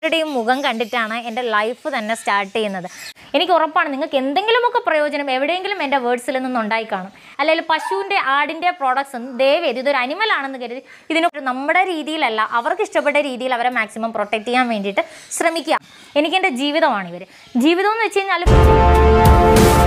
ടെയും മുഖം കണ്ടിട്ടാണ് എൻ്റെ ലൈഫ് തന്നെ സ്റ്റാർട്ട് ചെയ്യുന്നത് എനിക്ക് ഉറപ്പാണ് നിങ്ങൾക്ക് എന്തെങ്കിലുമൊക്കെ പ്രയോജനം എവിടെയെങ്കിലും എൻ്റെ വേർഡ്സിൽ നിന്ന് ഉണ്ടായി കാണും അല്ലെങ്കിൽ പശുവിൻ്റെ ആടിൻ്റെ പ്രോഡക്ട്സ് ദയവേത് ഇതൊരു അനിമൽ ആണെന്ന് കരുതി ഇതിന് നമ്മുടെ രീതിയിലല്ല അവർക്ക് ഇഷ്ടപ്പെട്ട രീതിയിൽ അവരെ മാക്സിമം പ്രൊട്ടക്റ്റ് ചെയ്യാൻ വേണ്ടിയിട്ട് ശ്രമിക്കുക എനിക്കെൻ്റെ ജീവിതമാണ് ഇവർ ജീവിതം എന്ന് വെച്ച് കഴിഞ്ഞാൽ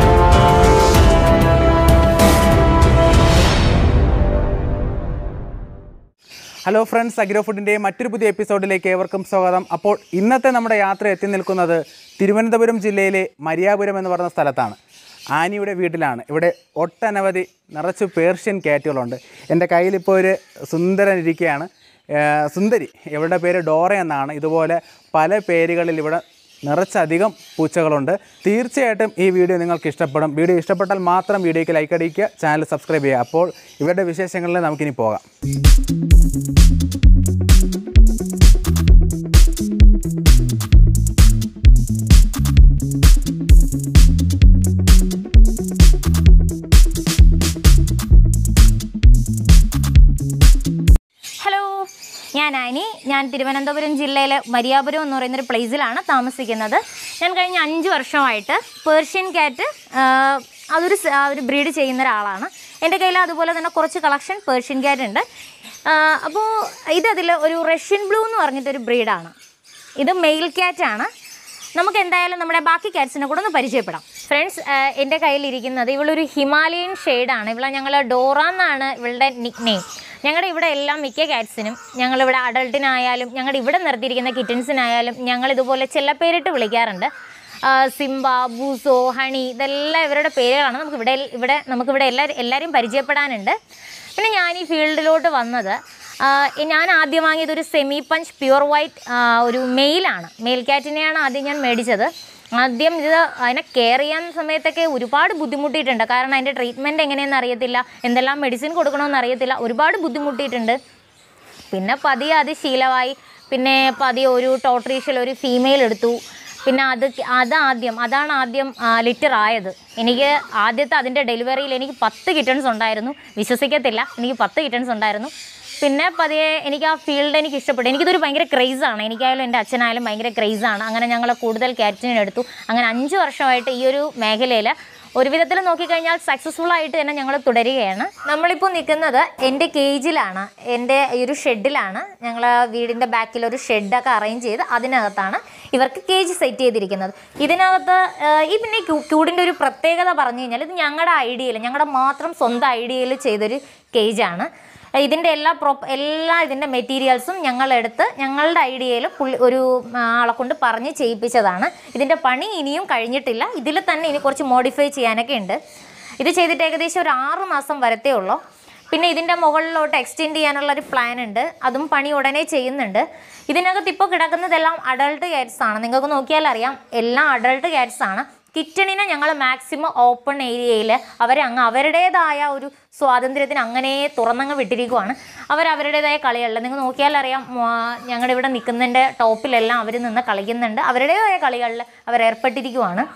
ഹലോ ഫ്രണ്ട്സ് അഗ്രോ ഫുഡിൻ്റെ മറ്റൊരു പുതിയ എപ്പിസോഡിലേക്ക് ഏവർക്കും സ്വാഗതം അപ്പോൾ ഇന്നത്തെ നമ്മുടെ യാത്ര എത്തി നിൽക്കുന്നത് തിരുവനന്തപുരം ജില്ലയിലെ മരിയാപുരം എന്ന് പറയുന്ന സ്ഥലത്താണ് ആനിയുടെ വീട്ടിലാണ് ഇവിടെ ഒട്ടനവധി നിറച്ച് പേർഷ്യൻ കാറ്റുകളുണ്ട് എൻ്റെ കയ്യിലിപ്പോൾ ഒരു സുന്ദരൻ ഇരിക്കുകയാണ് ഏർ സുന്ദരി ഇവരുടെ പേര് ഡോറ എന്നാണ് ഇതുപോലെ പല പേരുകളിൽ ഇവിടെ നിറച്ചധികം പൂച്ചകളുണ്ട് തീർച്ചയായിട്ടും ഈ വീഡിയോ നിങ്ങൾക്ക് ഇഷ്ടപ്പെടും വീഡിയോ ഇഷ്ടപ്പെട്ടാൽ മാത്രം വീഡിയോയ്ക്ക് ലൈക്ക് അടിക്കുക ചാനൽ സബ്സ്ക്രൈബ് ചെയ്യുക അപ്പോൾ ഇവരുടെ വിശേഷങ്ങളിൽ നമുക്കിനി പോകാം ഹലോ ഞാൻ ആനി ഞാൻ തിരുവനന്തപുരം ജില്ലയിലെ മരിയാപുരം എന്ന് പറയുന്നൊരു പ്ലേസിലാണ് താമസിക്കുന്നത് ഞാൻ കഴിഞ്ഞ അഞ്ച് വർഷമായിട്ട് പേർഷ്യൻ ക്യാറ്റ് അതൊരു സ- ആ, ഒരു ബ്രീഡ് ചെയ്യുന്ന ഒരാളാണ് എൻ്റെ കയ്യിൽ അതുപോലെ തന്നെ കുറച്ച് കളക്ഷൻ പേർഷ്യൻ ക്യാറ്റ് ഉണ്ട് അപ്പോൾ ഇതതിൽ ഒരു റഷ്യൻ ബ്ലൂ എന്ന് പറഞ്ഞിട്ടൊരു ബ്രീഡാണ് ഇത് മെയിൽ ക്യാറ്റാണ് നമുക്ക് എന്തായാലും നമ്മുടെ ബാക്കി ക്യാറ്റ്സിനെ കൂടെ ഒന്ന് പരിചയപ്പെടാം ഫ്രണ്ട്സ് എൻ്റെ കയ്യിലിരിക്കുന്നത് ഇവളൊരു ഹിമാലയൻ ഷെയ്ഡാണ് ഇവളെ ഞങ്ങൾ ഡോറ എന്നാണ് ഇവളുടെ നിക് നെയിം ഞങ്ങളുടെ ഇവിടെ എല്ലാം മിക്ക ക്യാറ്റ്സിനും ഞങ്ങളിവിടെ അഡൾട്ടിനായാലും ഞങ്ങളുടെ ഇവിടെ നിർത്തിയിരിക്കുന്ന കിറ്റൻസിനായാലും ഞങ്ങൾ ഇതുപോലെ ചെല്ലപ്പേരിട്ട് വിളിക്കാറുണ്ട് ആ, സിംബ ബൂസോ ഹണി ഇതെല്ലാം ഇവരുടെ പേരുകളാണ് നമുക്ക് ഇവിടെ ഇവിടെ നമുക്കിവിടെ എല്ലാവരും എല്ലാവരെയും പരിചയപ്പെടാനുണ്ട് പിന്നെ ഞാൻ ഈ ഫീൽഡിലോട്ട് വന്നത് ആ, ഞാൻ ആദ്യം വാങ്ങിയത് ഒരു സെമി പഞ്ച് പ്യുവർ വൈറ്റ് ഒരു മെയിലാണ് മെയിൽ ക്യാറ്റിനെയാണ് ആദ്യം ഞാൻ മേടിച്ചത് ആദ്യം ഇത് അതിനെ കെയർ ചെയ്യാൻ സമയത്തൊക്കെ ഒരുപാട് ബുദ്ധിമുട്ടിയിട്ടുണ്ട് കാരണം അതിൻ്റെ ട്രീറ്റ്മെൻറ്റ് എങ്ങനെയെന്ന് അറിയത്തില്ല എന്തെല്ലാം മെഡിസിൻ കൊടുക്കണമെന്ന് അറിയത്തില്ല ഒരുപാട് ബുദ്ധിമുട്ടിയിട്ടുണ്ട് പിന്നെ പതിയെ അത് ശീലമായി പിന്നെ പതിയെ ഒരു ടോട്രീഷ്യൽ ഒരു ഫീമെയിൽ എടുത്തു പിന്നെ അത് അത് ആദ്യം അതാണ് ആദ്യം ലിറ്റർ ആയത് എനിക്ക് ആദ്യത്തെ അതിൻ്റെ ഡെലിവറിയിൽ എനിക്ക് പത്ത് കിറ്റൺസ് ഉണ്ടായിരുന്നു വിശ്വസിക്കത്തില്ല എനിക്ക് പത്ത് കിറ്റൺസ് ഉണ്ടായിരുന്നു പിന്നെ പതിയെ എനിക്ക് ആ ഫീൽഡ് എനിക്ക് ഇഷ്ടപ്പെട്ടു എനിക്കിതൊരു ഭയങ്കര ക്രേസാണ് എനിക്കായാലും എൻ്റെ അച്ഛനായാലും ഭയങ്കര ക്രേസാണ് അങ്ങനെ ഞങ്ങൾ കൂടുതൽ ക്യാറ്റിനെ എടുത്തു അങ്ങനെ അഞ്ച് വർഷമായിട്ട് ഈ ഒരു മേഖലയിൽ ഒരു വിധത്തിൽ നോക്കിക്കഴിഞ്ഞാൽ സക്സസ്ഫുൾ ആയിട്ട് തന്നെ ഞങ്ങൾ തുടരുകയാണ് നമ്മളിപ്പോൾ നിൽക്കുന്നത് എൻ്റെ കേജിലാണ് എൻ്റെ ഈ ഒരു ഷെഡിലാണ് ഞങ്ങൾ വീടിൻ്റെ ബാക്കിൽ ഒരു ഷെഡൊക്കെ അറേഞ്ച് ചെയ്ത് അതിനകത്താണ് ഇവർക്ക് കേജ് സെറ്റ് ചെയ്തിരിക്കുന്നത് ഇതിനകത്ത് ആ, ഈ പിന്നെ ഈ ക്യൂഡിൻ്റെ ഒരു പ്രത്യേകത പറഞ്ഞു കഴിഞ്ഞാൽ ഇത് ഞങ്ങളുടെ ഐഡിയയിൽ ഞങ്ങളുടെ മാത്രം സ്വന്തം ഐഡിയയിൽ ചെയ്തൊരു കേജാണ് ഇതിൻ്റെ എല്ലാ പ്രൊപ്പ് എല്ലാ ഇതിൻ്റെ മെറ്റീരിയൽസും ഞങ്ങളെടുത്ത് ഞങ്ങളുടെ ഐഡിയയിൽ പുള്ളി ഒരു ആ, ആളെ കൊണ്ട് പറഞ്ഞ് ചെയ്യിപ്പിച്ചതാണ് ഇതിൻ്റെ പണി ഇനിയും കഴിഞ്ഞിട്ടില്ല ഇതിൽ തന്നെ ഇനി കുറച്ച് മോഡിഫൈ ചെയ്യാനൊക്കെ ഉണ്ട് ഇത് ചെയ്തിട്ട് ഏകദേശം ഒരു ആറ് മാസം വരത്തേ ഉള്ളൂ പിന്നെ ഇതിൻ്റെ മുകളിലോട്ട് എക്സ്റ്റെൻഡ് ചെയ്യാനുള്ള ഒരു പ്ലാൻ ഉണ്ട് അതും പണി ഉടനെ ചെയ്യുന്നുണ്ട് ഇതിനകത്ത് ഇപ്പോൾ കിടക്കുന്നതെല്ലാം അഡൾട്ട് ക്യാറ്റ്സ് ആണ് നിങ്ങൾക്ക് നോക്കിയാൽ അറിയാം എല്ലാം അഡൾട്ട് ക്യാറ്റ്സ് ആണ് കിച്ചണിനെ ഞങ്ങൾ മാക്സിമം ഓപ്പൺ ഏരിയയിൽ അവരെ അങ്ങ് അവരുടേതായ ഒരു സ്വാതന്ത്ര്യത്തിന് അങ്ങനെ തുറന്നങ്ങ് വിട്ടിരിക്കുവാണ് അവർ അവരുടേതായ കളികളിൽ നിങ്ങൾ നോക്കിയാൽ അറിയാം മ- ഞങ്ങളുടെ ഇവിടെ നിൽക്കുന്നതിൻ്റെ ടോപ്പിലെല്ലാം അവർ നിന്ന് കളിക്കുന്നുണ്ട് അവരുടേതായ കളികളിൽ അവർ ഏർപ്പെട്ടിരിക്കുവാണ്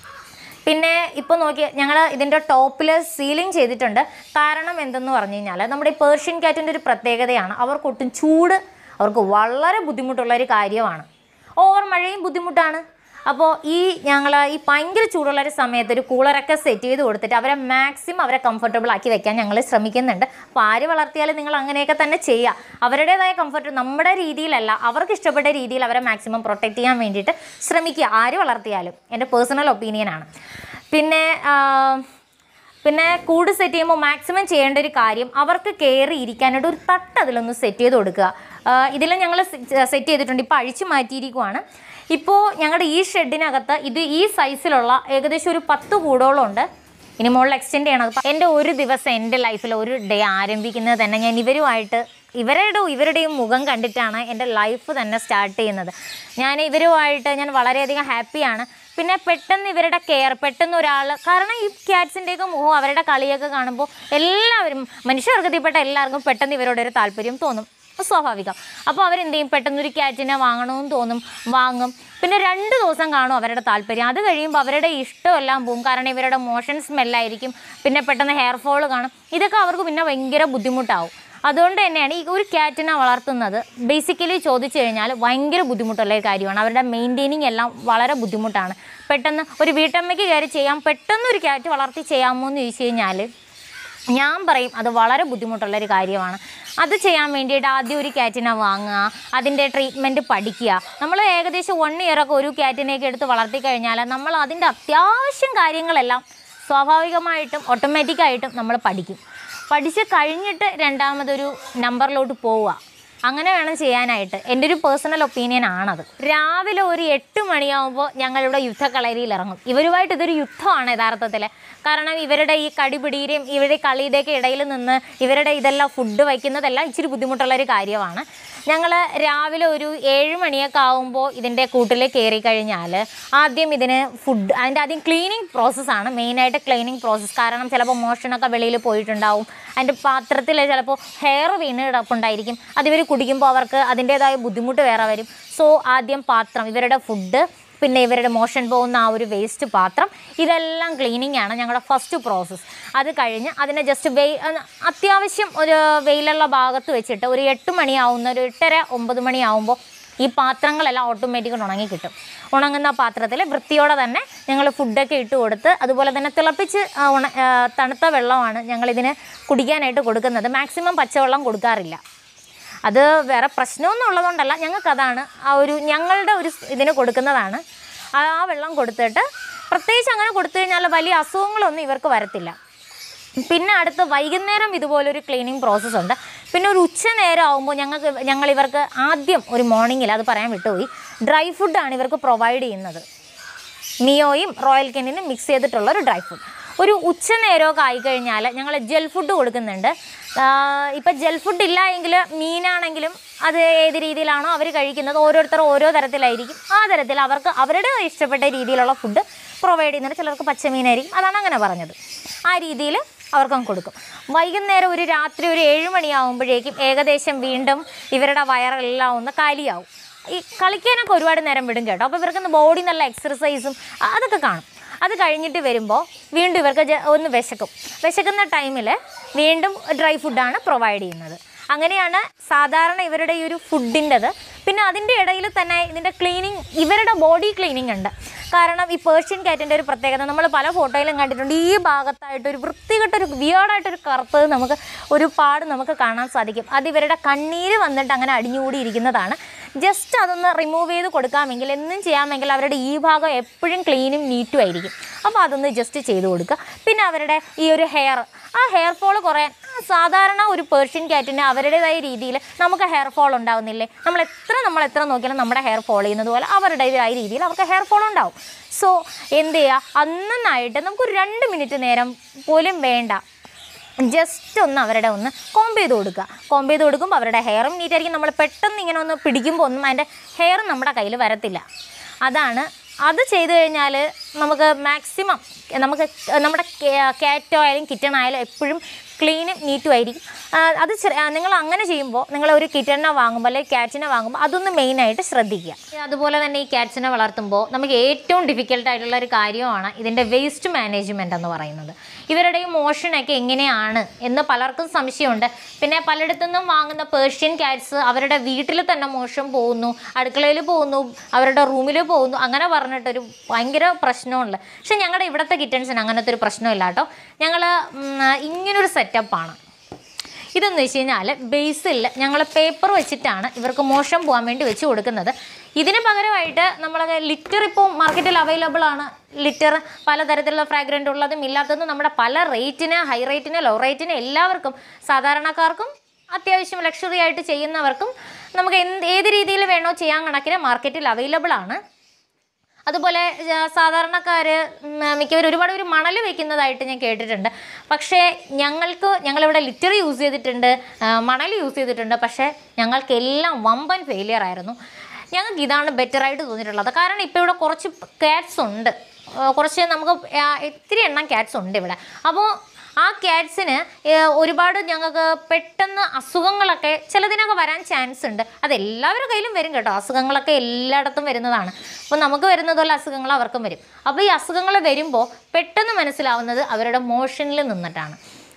പിന്നെ ഇപ്പോൾ നോക്കി ഞങ്ങൾ ഇതിൻ്റെ ടോപ്പിൽ സീലിംഗ് ചെയ്തിട്ടുണ്ട് കാരണം എന്തെന്ന് പറഞ്ഞു കഴിഞ്ഞാൽ നമ്മുടെ ഈ പേർഷ്യൻ കാറ്റിൻ്റെ ഒരു പ്രത്യേകതയാണ് അവർക്കൊട്ടും ചൂട് അവർക്ക് വളരെ ബുദ്ധിമുട്ടുള്ള ഒരു കാര്യമാണ് ഓവർ മഴയും ബുദ്ധിമുട്ടാണ് അപ്പോൾ ഈ ഞങ്ങൾ ഈ ഭയങ്കര ചൂടുള്ള ഒരു സമയത്ത് ഒരു കൂളറൊക്കെ സെറ്റ് ചെയ്ത് കൊടുത്തിട്ട് അവരെ മാക്സിമം അവരെ കംഫർട്ടബിൾ ആക്കി വെക്കാൻ ഞങ്ങൾ ശ്രമിക്കുന്നുണ്ട് അപ്പോൾ ആര് വളർത്തിയാലും നിങ്ങൾ അങ്ങനെയൊക്കെ തന്നെ ചെയ്യുക അവരുടേതായ കംഫർട്ട് നമ്മുടെ രീതിയിലല്ല അവർക്ക് ഇഷ്ടപ്പെട്ട രീതിയിൽ അവരെ മാക്സിമം പ്രൊട്ടക്റ്റ് ചെയ്യാൻ വേണ്ടിയിട്ട് ശ്രമിക്കുക ആര് വളർത്തിയാലും എൻ്റെ പേഴ്സണൽ ഒപ്പീനിയനാണ് പിന്നെ ആ, പിന്നെ കൂട് സെറ്റ് ചെയ്യുമ്പോൾ മാക്സിമം ചെയ്യേണ്ട ഒരു കാര്യം അവർക്ക് കയറി ഇരിക്കാനായിട്ട് ഒരു തട്ട് അതിലൊന്ന് സെറ്റ് ചെയ്ത് കൊടുക്കുക ഇതിൽ ഞങ്ങൾ സെറ്റ് ചെയ്തിട്ടുണ്ട് ഇപ്പോൾ അഴിച്ചു മാറ്റിയിരിക്കുവാണ് ഇപ്പോൾ ഞങ്ങളുടെ ഈ ഷെഡിനകത്ത് ഇത് ഈ സൈസിലുള്ള ഏകദേശം ഒരു പത്ത് കൂടോളം ഉണ്ട് ഇനി മുകളിൽ എക്സ്റ്റെൻഡ് ചെയ്യണം അപ്പം എൻ്റെ ഒരു ദിവസം എൻ്റെ ലൈഫിൽ ഒരു ഡേ ആരംഭിക്കുന്നത് തന്നെ ഞാൻ ഇവരുമായിട്ട് ഇവരുടെ ഇവരുടെയും മുഖം കണ്ടിട്ടാണ് എൻ്റെ ലൈഫ് തന്നെ സ്റ്റാർട്ട് ചെയ്യുന്നത് ഞാൻ ഇവരുമായിട്ട് ഞാൻ വളരെയധികം ഹാപ്പിയാണ് പിന്നെ പെട്ടെന്ന് ഇവരുടെ കെയർ പെട്ടെന്ന് ഒരാൾ കാരണം ഈ ക്യാറ്റ്സിൻ്റെയൊക്കെ മുഖം അവരുടെ കളിയൊക്കെ കാണുമ്പോൾ എല്ലാവരും മനുഷ്യവർഗത്തിൽപ്പെട്ട എല്ലാവർക്കും പെട്ടെന്ന് ഇവരോട് ഒരു താല്പര്യം തോന്നും അത് സ്വാഭാവികം അപ്പോൾ അവരെന്ത് ചെയ്യും പെട്ടെന്നൊരു ക്യാറ്റിനെ വാങ്ങണമെന്ന് തോന്നും വാങ്ങും പിന്നെ രണ്ട് ദിവസം കാണും അവരുടെ താല്പര്യം അത് കഴിയുമ്പോൾ അവരുടെ ഇഷ്ടമെല്ലാം പോവും കാരണം ഇവരുടെ മോഷൻ സ്മെല്ലായിരിക്കും പിന്നെ പെട്ടെന്ന് ഹെയർ ഫോൾ കാണും ഇതൊക്കെ അവർക്ക് പിന്നെ ഭയങ്കര ബുദ്ധിമുട്ടാവും അതുകൊണ്ട് തന്നെയാണ് ഈ ഒരു ക്യാറ്റിനെ വളർത്തുന്നത് ബേസിക്കലി ചോദിച്ചു കഴിഞ്ഞാൽ ഭയങ്കര ബുദ്ധിമുട്ടുള്ള ഒരു കാര്യമാണ് അവരുടെ മെയിൻറ്റെയിനിങ് എല്ലാം വളരെ ബുദ്ധിമുട്ടാണ് പെട്ടെന്ന് ഒരു വീട്ടമ്മയ്ക്ക് കയറി ചെയ്യാം പെട്ടെന്ന് ഒരു ക്യാറ്റ് വളർത്തി ചെയ്യാമോ എന്ന് ചോദിച്ചു കഴിഞ്ഞാൽ ഞാൻ പറയും അത് വളരെ ബുദ്ധിമുട്ടുള്ളൊരു കാര്യമാണ് അത് ചെയ്യാൻ വേണ്ടിയിട്ട് ആദ്യം ഒരു ക്യാറ്റിനെ വാങ്ങുക അതിൻ്റെ ട്രീറ്റ്മെൻറ്റ് പഠിക്കുക നമ്മൾ ഏകദേശം വൺ ഇയറൊക്കെ ഒരു ക്യാറ്റിനെയൊക്കെ എടുത്ത് വളർത്തി കഴിഞ്ഞാൽ നമ്മൾ അതിൻ്റെ അത്യാവശ്യം കാര്യങ്ങളെല്ലാം സ്വാഭാവികമായിട്ടും ഓട്ടോമാറ്റിക്കായിട്ടും നമ്മൾ പഠിക്കും പഠിച്ച് കഴിഞ്ഞിട്ട് രണ്ടാമതൊരു നമ്പറിലോട്ട് പോവുക അങ്ങനെ വേണം ചെയ്യാനായിട്ട് എൻ്റെ ഒരു പേഴ്സണൽ ഒപ്പീനിയൻ ആണത് രാവിലെ ഒരു എട്ട് മണിയാകുമ്പോൾ ഞങ്ങളിവിടെ യുദ്ധക്കളരിയിൽ ഇറങ്ങും ഇവരുമായിട്ട് ഇതൊരു യുദ്ധമാണ് യഥാർത്ഥത്തിൽ കാരണം ഇവരുടെ ഈ കടിപിടിയുടെയും ഇവരുടെ ഈ കളിയുടെയൊക്കെ ഇടയിൽ നിന്ന് ഇവരുടെ ഇതെല്ലാം ഫുഡ് വയ്ക്കുന്നതെല്ലാം ഇച്ചിരി ബുദ്ധിമുട്ടുള്ളൊരു കാര്യമാണ് ഞങ്ങൾ രാവിലെ ഒരു ഏഴ് മണിയൊക്കെ ആകുമ്പോൾ ഇതിൻ്റെ കൂട്ടിൽ കയറി കഴിഞ്ഞാൽ ആദ്യം ഇതിന് ഫുഡ് അതിൻ്റെ ആദ്യം ക്ലീനിങ് പ്രോസസ്സാണ് മെയിനായിട്ട് ക്ലീനിങ് പ്രോസസ്സ് കാരണം ചിലപ്പോൾ മോഷണമൊക്കെ വെളിയിൽ പോയിട്ടുണ്ടാവും അതിൻ്റെ പാത്രത്തിൽ ചിലപ്പോൾ ഹെയർ വീണ് കിടപ്പുണ്ടായിരിക്കും അത് ഇവർ കുടിക്കുമ്പോൾ അവർക്ക് അതിൻ്റേതായ ബുദ്ധിമുട്ട് വേറെ വരും സോ ആദ്യം പാത്രം ഇവരുടെ ഫുഡ് പിന്നെ ഇവരുടെ മോഷൻ പോകുന്ന ആ ഒരു വേസ്റ്റ് പാത്രം ഇതെല്ലാം ക്ലീനിങ് ആണ് ഞങ്ങളുടെ ഫസ്റ്റ് പ്രോസസ്സ് അത് കഴിഞ്ഞ് അതിനെ ജസ്റ്റ് വെയി അത്യാവശ്യം ഒരു വെയിലുള്ള ഭാഗത്ത് വെച്ചിട്ട് ഒരു എട്ട് മണിയാവുന്ന ഒരു എട്ടര ഒമ്പത് മണിയാവുമ്പോൾ ഈ പാത്രങ്ങളെല്ലാം ഓട്ടോമാറ്റിക്കായിട്ട് ഉണങ്ങി കിട്ടും ഉണങ്ങുന്ന പാത്രത്തിൽ വൃത്തിയോടെ തന്നെ ഞങ്ങൾ ഫുഡൊക്കെ ഇട്ട് കൊടുത്ത് അതുപോലെ തന്നെ തിളപ്പിച്ച് ആ, ഉണ ആ, തണുത്ത വെള്ളമാണ് ഞങ്ങളിതിന് കുടിക്കാനായിട്ട് കൊടുക്കുന്നത് മാക്സിമം പച്ചവെള്ളം കൊടുക്കാറില്ല അത് വേറെ പ്രശ്നമൊന്നും ഉള്ളതുകൊണ്ടല്ല ഞങ്ങൾക്കതാണ് ആ ഒരു ഞങ്ങളുടെ ഒരു സ് ഇതിന് കൊടുക്കുന്നതാണ് ആ ആ വെള്ളം കൊടുത്തിട്ട് പ്രത്യേകിച്ച് അങ്ങനെ കൊടുത്തു കഴിഞ്ഞാൽ വലിയ അസുഖങ്ങളൊന്നും ഇവർക്ക് വരത്തില്ല പിന്നെ അടുത്ത് വൈകുന്നേരം ഇതുപോലൊരു ക്ലീനിങ് പ്രോസസ്സ് ഉണ്ട് പിന്നെ ഒരു ഉച്ച നേരം ആകുമ്പോൾ ഞങ്ങൾക്ക് ഞങ്ങൾ ഇവർക്ക് ആദ്യം ഒരു മോർണിംഗിൽ അത് പറയാൻ വിട്ടുപോയി ഡ്രൈ ഫുഡാണ് ഇവർക്ക് പ്രൊവൈഡ് ചെയ്യുന്നത് മിയോയും റോയൽ കെനിനും മിക്സ് ചെയ്തിട്ടുള്ള ഒരു ഡ്രൈ ഫുഡ് ഒരു ഉച്ച നേരമൊക്കെ ആയിക്കഴിഞ്ഞാൽ ഞങ്ങൾ ജെൽ ഫുഡ് കൊടുക്കുന്നുണ്ട് ഇപ്പം ജെൽ ഫുഡ് ഇല്ല എങ്കിൽ മീനാണെങ്കിലും അത് ഏത് രീതിയിലാണോ അവർ കഴിക്കുന്നത് ഓരോരുത്തർ ഓരോ തരത്തിലായിരിക്കും ആ തരത്തിൽ അവർക്ക് അവരുടെ ഇഷ്ടപ്പെട്ട രീതിയിലുള്ള ഫുഡ് പ്രൊവൈഡ് ചെയ്യുന്നുണ്ട് ചിലർക്ക് പച്ചമീനായിരിക്കും അതാണ് അങ്ങനെ പറഞ്ഞത് ആ രീതിയിൽ അവർക്കും കൊടുക്കും വൈകുന്നേരം ഒരു രാത്രി ഒരു ഏഴ് മണിയാകുമ്പോഴേക്കും ഏകദേശം വീണ്ടും ഇവരുടെ വയറെല്ലാം ഒന്ന് കാലിയാവും ഈ കളിക്കാനൊക്കെ ഒരുപാട് നേരം വിടും കേട്ടോ അപ്പോൾ ഇവർക്ക് ബോഡി നല്ല എക്സർസൈസും അതൊക്കെ കാണും അത് കഴിഞ്ഞിട്ട് വരുമ്പോൾ വീണ്ടും ഇവർക്ക് ജ- ഒന്ന് വിശക്കും വിശക്കുന്ന ടൈമിൽ വീണ്ടും ഡ്രൈ ഫുഡാണ് പ്രൊവൈഡ് ചെയ്യുന്നത് അങ്ങനെയാണ് സാധാരണ ഇവരുടെ ഈ ഒരു ഫുഡിൻ്റെത് പിന്നെ അതിൻ്റെ ഇടയിൽ തന്നെ ഇതിൻ്റെ ക്ലീനിങ് ഇവരുടെ ബോഡി ക്ലീനിങ് ഉണ്ട് കാരണം ഈ പേർഷ്യൻ കാറ്റിൻ്റെ ഒരു പ്രത്യേകത നമ്മൾ പല ഫോട്ടോയിലും കണ്ടിട്ടുണ്ട് ഈ ഭാഗത്തായിട്ട് ഒരു വൃത്തികെട്ടൊരു വിയേർഡായിട്ടൊരു കറുത്തത് നമുക്ക് ഒരു പാട് നമുക്ക് കാണാൻ സാധിക്കും അത് ഇവരുടെ കണ്ണീര് വന്നിട്ട് അങ്ങനെ അടിഞ്ഞുകൂടി ഇരിക്കുന്നതാണ് ജസ്റ്റ് അതൊന്ന് റിമൂവ് ചെയ്ത് കൊടുക്കാമെങ്കിൽ എന്നും ചെയ്യാമെങ്കിൽ അവരുടെ ഈ ഭാഗം എപ്പോഴും ക്ലീനും നീറ്റും ആയിരിക്കും അപ്പോൾ അതൊന്ന് ജസ്റ്റ് ചെയ്ത് കൊടുക്കുക പിന്നെ അവരുടെ ഈ ഒരു ഹെയർ ആ ഹെയർ ഫോൾ കുറയാൻ സാധാരണ ഒരു പേർഷ്യൻ ക്യാറ്റിന് അവരുടേതായ രീതിയിൽ നമുക്ക് ഹെയർ ഫോൾ ഉണ്ടാവുന്നില്ലേ നമ്മൾ എത്ര നമ്മൾ എത്ര നോക്കിയാലും നമ്മുടെ ഹെയർ ഫോൾ ചെയ്യുന്നത് പോലെ അവരുടേതായ രീതിയിൽ അവർക്ക് ഹെയർ ഫോൾ ഉണ്ടാവും സോ എന്ത് ചെയ്യുക അന്നായിട്ട് നമുക്കൊരു രണ്ട് മിനിറ്റ് നേരം പോലും വേണ്ട ജസ്റ്റ് ഒന്ന് അവരുടെ ഒന്ന് കോംബ് ചെയ്ത് കൊടുക്കുക കോംബ് ചെയ്ത് കൊടുക്കുമ്പോൾ അവരുടെ ഹെയറും നീറ്റായിരിക്കും നമ്മൾ പെട്ടെന്ന് ഇങ്ങനെ ഒന്ന് പിടിക്കുമ്പോൾ ഒന്നും അതിൻ്റെ ഹെയർ നമ്മുടെ കയ്യിൽ വരത്തില്ല അതാണ് അത് ചെയ്തു കഴിഞ്ഞാൽ നമുക്ക് മാക്സിമം നമുക്ക് നമ്മുടെ കാറ്റോ ആയാലും കിറ്റൺ ആയാലും എപ്പോഴും ക്ലീനും നീറ്റും ആയിരിക്കും ആ, അത് ശ്ര- ആ, നിങ്ങൾ അങ്ങനെ ചെയ്യുമ്പോൾ നിങ്ങൾ ഒരു കിറ്റണിനെ വാങ്ങുമ്പോൾ അല്ലെങ്കിൽ ക്യാറ്റ്സിനെ വാങ്ങുമ്പോൾ അതൊന്ന് മെയിനായിട്ട് ശ്രദ്ധിക്കുക അതുപോലെ തന്നെ ഈ ക്യാറ്റ്സിനെ വളർത്തുമ്പോൾ നമുക്ക് ഏറ്റവും ഡിഫിക്കൽട്ട് ആയിട്ടുള്ള ഒരു കാര്യമാണ് ഇതിൻ്റെ വേസ്റ്റ് മാനേജ്മെൻറ്റ് എന്ന് പറയുന്നത് ഇവരുടെ ഈ മോഷനൊക്കെ എങ്ങനെയാണ് എന്ന് പലർക്കും സംശയമുണ്ട് പിന്നെ പലയിടത്തു നിന്നും വാങ്ങുന്ന പേർഷ്യൻ ക്യാറ്റ്സ് അവരുടെ വീട്ടിൽ തന്നെ മോശം പോകുന്നു അടുക്കളയിൽ പോകുന്നു അവരുടെ റൂമിൽ പോകുന്നു അങ്ങനെ പറഞ്ഞിട്ടൊരു ഭയങ്കര പ്രശ്നമുണ്ട് പക്ഷെ ഞങ്ങളുടെ ഇവിടുത്തെ കിറ്റൻസിന് അങ്ങനത്തെ ഒരു പ്രശ്നമില്ല കേട്ടോ ഞങ്ങൾ ഇങ്ങനൊരു സെറ്റപ്പാണ് ഇതെന്ന് വെച്ച് കഴിഞ്ഞാൽ ബേസിൽ ഞങ്ങൾ പേപ്പർ വെച്ചിട്ടാണ് ഇവർക്ക് മോശം പോകാൻ വേണ്ടി വെച്ച് കൊടുക്കുന്നത് ഇതിന് പകരമായിട്ട് നമ്മളെ ലിറ്റർ ഇപ്പോൾ മാർക്കറ്റിൽ അവൈലബിൾ ആണ് ലിറ്റർ പലതരത്തിലുള്ള ഫ്രാഗ്രൻ്റ് ഉള്ളതും ഇല്ലാത്തതും നമ്മുടെ പല റേറ്റിന് ഹൈ റേറ്റിന് ലോ റേറ്റിന് എല്ലാവർക്കും സാധാരണക്കാർക്കും അത്യാവശ്യം ലക്ഷറി ആയിട്ട് ചെയ്യുന്നവർക്കും നമുക്ക് എന്ത് ഏത് രീതിയിൽ വേണോ ചെയ്യാൻ കണക്കിന് മാർക്കറ്റിൽ അവൈലബിൾ ആണ് അതുപോലെ സാധാരണക്കാർ മിക്കവരും ഒരുപാട് ഒരു മണൽ വെക്കുന്നതായിട്ട് ഞാൻ കേട്ടിട്ടുണ്ട് പക്ഷേ ഞങ്ങൾക്ക് ഞങ്ങളിവിടെ ലിറ്റർ യൂസ് ചെയ്തിട്ടുണ്ട് ആ, മണൽ യൂസ് ചെയ്തിട്ടുണ്ട് പക്ഷേ ഞങ്ങൾക്കെല്ലാം വമ്പൻ ഫെയിലിയർ ആയിരുന്നു ഞങ്ങൾക്ക് ഇതാണ് ബെറ്റർ ആയിട്ട് തോന്നിയിട്ടുള്ളത് കാരണം ഇപ്പോൾ ഇവിടെ കുറച്ച് കാറ്റ്സ് ഉണ്ട് ആ, കുറച്ച് നമുക്ക് ആ, ഇത്തിരി എണ്ണം കാറ്റ്സ് ഉണ്ട് ഇവിടെ അപ്പോൾ ആ ക്യാറ്റ്സിന് ഒരുപാട് ഞങ്ങൾക്ക് പെട്ടെന്ന് അസുഖങ്ങളൊക്കെ ചിലതിനൊക്കെ വരാൻ ചാൻസ് ഉണ്ട് അത് എല്ലാവരുടെ കയ്യിലും വരും കേട്ടോ അസുഖങ്ങളൊക്കെ എല്ലായിടത്തും വരുന്നതാണ് അപ്പോൾ നമുക്ക് വരുന്നതുപോലെ അസുഖങ്ങൾ അവർക്കും വരും അപ്പോൾ ഈ അസുഖങ്ങൾ വരുമ്പോൾ പെട്ടെന്ന് മനസ്സിലാവുന്നത് അവരുടെ മോഷനിൽ നിന്നിട്ടാണ്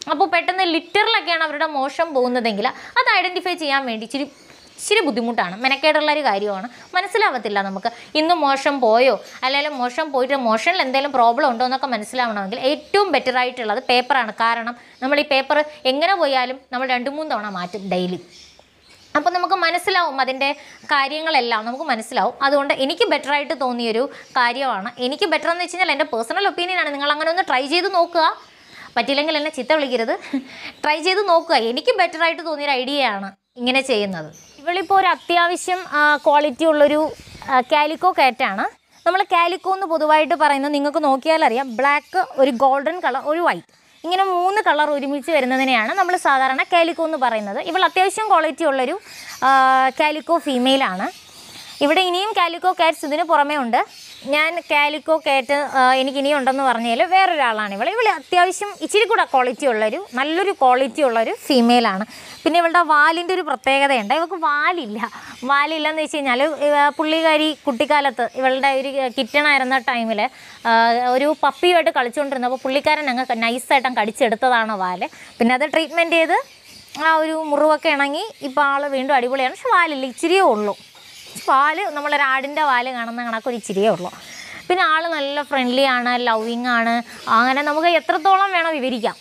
അപ്പോൾ പെട്ടെന്ന് ലിറ്ററിലൊക്കെയാണ് അവരുടെ മോശം പോകുന്നതെങ്കിൽ അത് ഐഡൻറ്റിഫൈ ചെയ്യാൻ വേണ്ടി ഇച്ചിരി ഇച്ചിരി ബുദ്ധിമുട്ടാണ് മെനക്കേടുള്ള ഒരു കാര്യമാണ് മനസ്സിലാവത്തില്ല നമുക്ക് ഇന്ന് മോശം പോയോ അല്ലെങ്കിൽ മോശം പോയിട്ട് മോഷനിൽ എന്തെങ്കിലും പ്രോബ്ലം ഉണ്ടോ എന്നൊക്കെ മനസ്സിലാവണമെങ്കിൽ ഏറ്റവും ബെറ്റർ ആയിട്ടുള്ളത് പേപ്പറാണ് കാരണം നമ്മൾ ഈ പേപ്പർ എങ്ങനെ പോയാലും നമ്മൾ രണ്ട് മൂന്ന് തവണ മാറ്റും ഡെയിലി അപ്പോൾ നമുക്ക് മനസ്സിലാവും അതിൻ്റെ കാര്യങ്ങളെല്ലാം നമുക്ക് മനസ്സിലാവും അതുകൊണ്ട് എനിക്ക് ബെറ്റർ ആയിട്ട് തോന്നിയൊരു കാര്യമാണ് എനിക്ക് ബെറ്റർ എന്ന് വെച്ച് കഴിഞ്ഞാൽ എൻ്റെ പേഴ്സണൽ ഒപ്പീനിയനാണ് നിങ്ങൾ അങ്ങനെ ഒന്ന് ട്രൈ ചെയ്ത് നോക്കുക പറ്റില്ലെങ്കിൽ എന്നെ ചിത്ത വിളിക്കരുത് ട്രൈ ചെയ്ത് നോക്കുക എനിക്ക് ബെറ്റർ ആയിട്ട് തോന്നിയൊരു ഐഡിയയാണ് ഇങ്ങനെ ചെയ്യുന്നത് ഇവളിപ്പോൾ ഒരു അത്യാവശ്യം ക്വാളിറ്റി ഉള്ളൊരു കാലിക്കോ കാറ്റാണ് നമ്മൾ കാലിക്കോ എന്ന് പൊതുവായിട്ട് പറയുന്നത് നിങ്ങൾക്ക് നോക്കിയാൽ അറിയാം ബ്ലാക്ക് ഒരു ഗോൾഡൻ കളർ ഒരു വൈറ്റ് ഇങ്ങനെ മൂന്ന് കളർ ഒരുമിച്ച് വരുന്നതിനെയാണ് നമ്മൾ സാധാരണ കാലിക്കോ എന്ന് പറയുന്നത് ഇവൾ അത്യാവശ്യം ക്വാളിറ്റി ഉള്ളൊരു കാലിക്കോ ഫീമെയിലാണ് ഇവിടെ ഇനിയും കാലിക്കോ കാറ്റ്സ് ഇതിന് പുറമേ ഉണ്ട് ഞാൻ കാലിക്കോ കാറ്റ് എനിക്ക് ഇനിയും ഉണ്ടെന്ന് പറഞ്ഞാൽ വേറൊരാളാണ് ഇവൾ ഇവൾ അത്യാവശ്യം ഇച്ചിരി കൂടെ ക്വാളിറ്റി ഉള്ളൊരു നല്ലൊരു ക്വാളിറ്റി ഉള്ളൊരു ഫീമെയിലാണ് പിന്നെ ഇവളുടെ വാലിൻ്റെ ഒരു പ്രത്യേകതയുണ്ട് ഇവൾക്ക് വാലില്ല വാലില്ലെന്ന് വെച്ച് കഴിഞ്ഞാൽ പുള്ളിക്കാരി കുട്ടിക്കാലത്ത് ഇവളുടെ ഒരു കിറ്റണായിരുന്ന ടൈമിൽ ഒരു പപ്പിയുമായിട്ട് കളിച്ചുകൊണ്ടിരുന്നപ്പോൾ പുള്ളിക്കാരൻ അങ്ങ് നൈസായിട്ട് അങ്ങ് കടിച്ചെടുത്തതാണ് വാല് പിന്നെ അത് ട്രീറ്റ്മെൻറ്റ് ചെയ്ത് ആ ഒരു മുറിവൊക്കെ ഇണങ്ങി ഇപ്പോൾ ആൾ വീണ്ടും അടിപൊളിയാണ് പക്ഷെ വാലില്ല ഇച്ചിരിയേ ഉള്ളൂ പാല് നമ്മളൊരു ആടിൻ്റെ പാല് കാണുന്ന കണക്ക് ഒരു ഇച്ചിരിയേ ഉള്ളൂ പിന്നെ ആൾ നല്ല ഫ്രണ്ട്ലി ആണ് ലവിങ് ആണ് അങ്ങനെ നമുക്ക് എത്രത്തോളം വേണം വിവരിക്കാം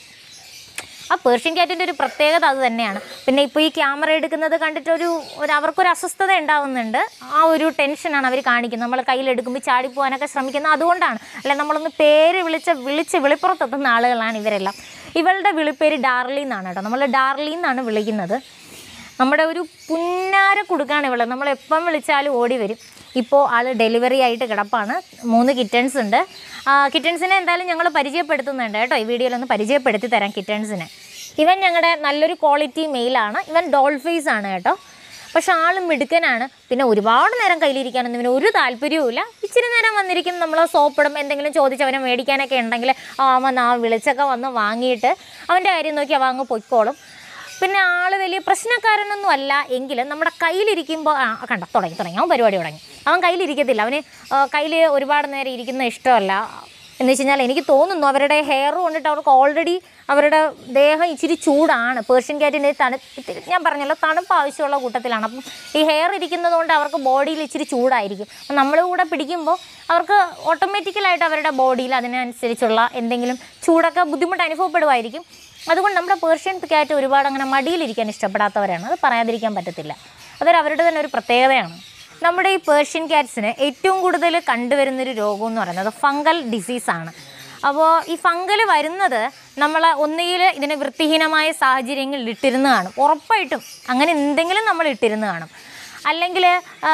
ആ പേർഷ്യൻ ക്യാറ്റിൻ്റെ ഒരു പ്രത്യേകത അത് തന്നെയാണ് പിന്നെ ഇപ്പോൾ ഈ ക്യാമറ എടുക്കുന്നത് കണ്ടിട്ടൊരു ഒരു അവർക്കൊരു അസ്വസ്ഥത ഉണ്ടാവുന്നുണ്ട് ആ ഒരു ടെൻഷനാണ് അവർ കാണിക്കുന്നത് നമ്മൾ കയ്യിലെടുക്കുമ്പോൾ ചാടിപ്പോകാനൊക്കെ ശ്രമിക്കുന്നത് അതുകൊണ്ടാണ് അല്ലെ നമ്മളൊന്ന് പേര് വിളിച്ച വിളിച്ച് വിളിപ്പുറത്തെത്തുന്ന ആളുകളാണ് ഇവരെല്ലാം ഇവളുടെ വിളിപ്പേര് ഡാർലി എന്നാണ് കേട്ടോ നമ്മൾ ഡാർലി എന്നാണ് വിളിക്കുന്നത് നമ്മുടെ ഒരു പുന്നാര കൊടുക്കാണ് ഇവള് നമ്മൾ എപ്പം വിളിച്ചാലും ഓടി വരും ഇപ്പോൾ ആൾ ഡെലിവറി ആയിട്ട് കിടപ്പാണ് മൂന്ന് കിറ്റൻസ് ഉണ്ട് കിറ്റൻസിനെ എന്തായാലും ഞങ്ങൾ പരിചയപ്പെടുത്തുന്നുണ്ട് കേട്ടോ ഈ വീഡിയോയിൽ ഒന്ന് പരിചയപ്പെടുത്തി തരാം കിറ്റൻസിനെ ഇവൻ ഞങ്ങളുടെ നല്ലൊരു ക്വാളിറ്റി മെയിലാണ് ഇവൻ ഡോൾ ഫേസ് ആണ് കേട്ടോ പക്ഷെ ആൾ മിടുക്കനാണ് പിന്നെ ഒരുപാട് നേരം കയ്യിലിരിക്കാനൊന്നും ഇവന് ഒരു താല്പര്യവുമില്ല ഇച്ചിരി നേരം വന്നിരിക്കും നമ്മൾ സോപ്പിടും എന്തെങ്കിലും ചോദിച്ച് അവനെ മേടിക്കാനൊക്കെ ഉണ്ടെങ്കിൽ ആ അവൻ ആ വിളിച്ചൊക്കെ വന്ന് വാങ്ങിയിട്ട് അവൻ്റെ കാര്യം നോക്കി അവ അങ്ങ് പൊയ്ക്കോളും പിന്നെ ആൾ വലിയ പ്രശ്നക്കാരനൊന്നും അല്ല എങ്കിലും നമ്മുടെ കയ്യിലിരിക്കുമ്പോൾ ആ കണ്ട തുടങ്ങി തുടങ്ങി അവൻ പരിപാടി തുടങ്ങി അവൻ കയ്യിലിരിക്കത്തില്ല അവന് കയ്യിൽ ഒരുപാട് നേരം ഇരിക്കുന്ന ഇഷ്ടമല്ല എന്ന് വെച്ച് കഴിഞ്ഞാൽ എനിക്ക് തോന്നുന്നു അവരുടെ ഹെയർ കൊണ്ടിട്ട് അവർക്ക് ഓൾറെഡി അവരുടെ ദേഹം ഇച്ചിരി ചൂടാണ് പേർഷ്യൻ ക്യാറ്റിൻ്റെ തണു ഞാൻ പറഞ്ഞല്ലോ തണുപ്പ് ആവശ്യമുള്ള കൂട്ടത്തിലാണ് അപ്പം ഈ ഹെയർ ഇരിക്കുന്നത് കൊണ്ട് അവർക്ക് ബോഡിയിൽ ഇച്ചിരി ചൂടായിരിക്കും അപ്പം നമ്മൾ കൂടെ പിടിക്കുമ്പോൾ അവർക്ക് ഓട്ടോമാറ്റിക്കലായിട്ട് അവരുടെ ബോഡിയിൽ അതിനനുസരിച്ചുള്ള എന്തെങ്കിലും ചൂടൊക്കെ ബുദ്ധിമുട്ട് അനുഭവപ്പെടുമായിരിക്കും അതുകൊണ്ട് നമ്മുടെ പേർഷ്യൻ ക്യാറ്റ് ഒരുപാട് അങ്ങനെ മടിയിലിരിക്കാൻ ഇഷ്ടപ്പെടാത്തവരാണ് അത് പറയാതിരിക്കാൻ പറ്റത്തില്ല അതൊരു അവരുടെ തന്നെ ഒരു പ്രത്യേകതയാണ് നമ്മുടെ ഈ പേർഷ്യൻ ക്യാറ്റ്സിന് ഏറ്റവും കൂടുതൽ കണ്ടുവരുന്നൊരു രോഗം എന്ന് പറയുന്നത് ഫംഗൽ ഡിസീസാണ് അപ്പോൾ ഈ ഫംഗൽ വരുന്നത് നമ്മൾ ഒന്നുകിൽ ഇതിനെ വൃത്തിഹീനമായ സാഹചര്യങ്ങളിൽ ഇട്ടിരുന്ന് കാണും ഉറപ്പായിട്ടും അങ്ങനെ എന്തെങ്കിലും നമ്മൾ ഇട്ടിരുന്ന് കാണും അല്ലെങ്കിൽ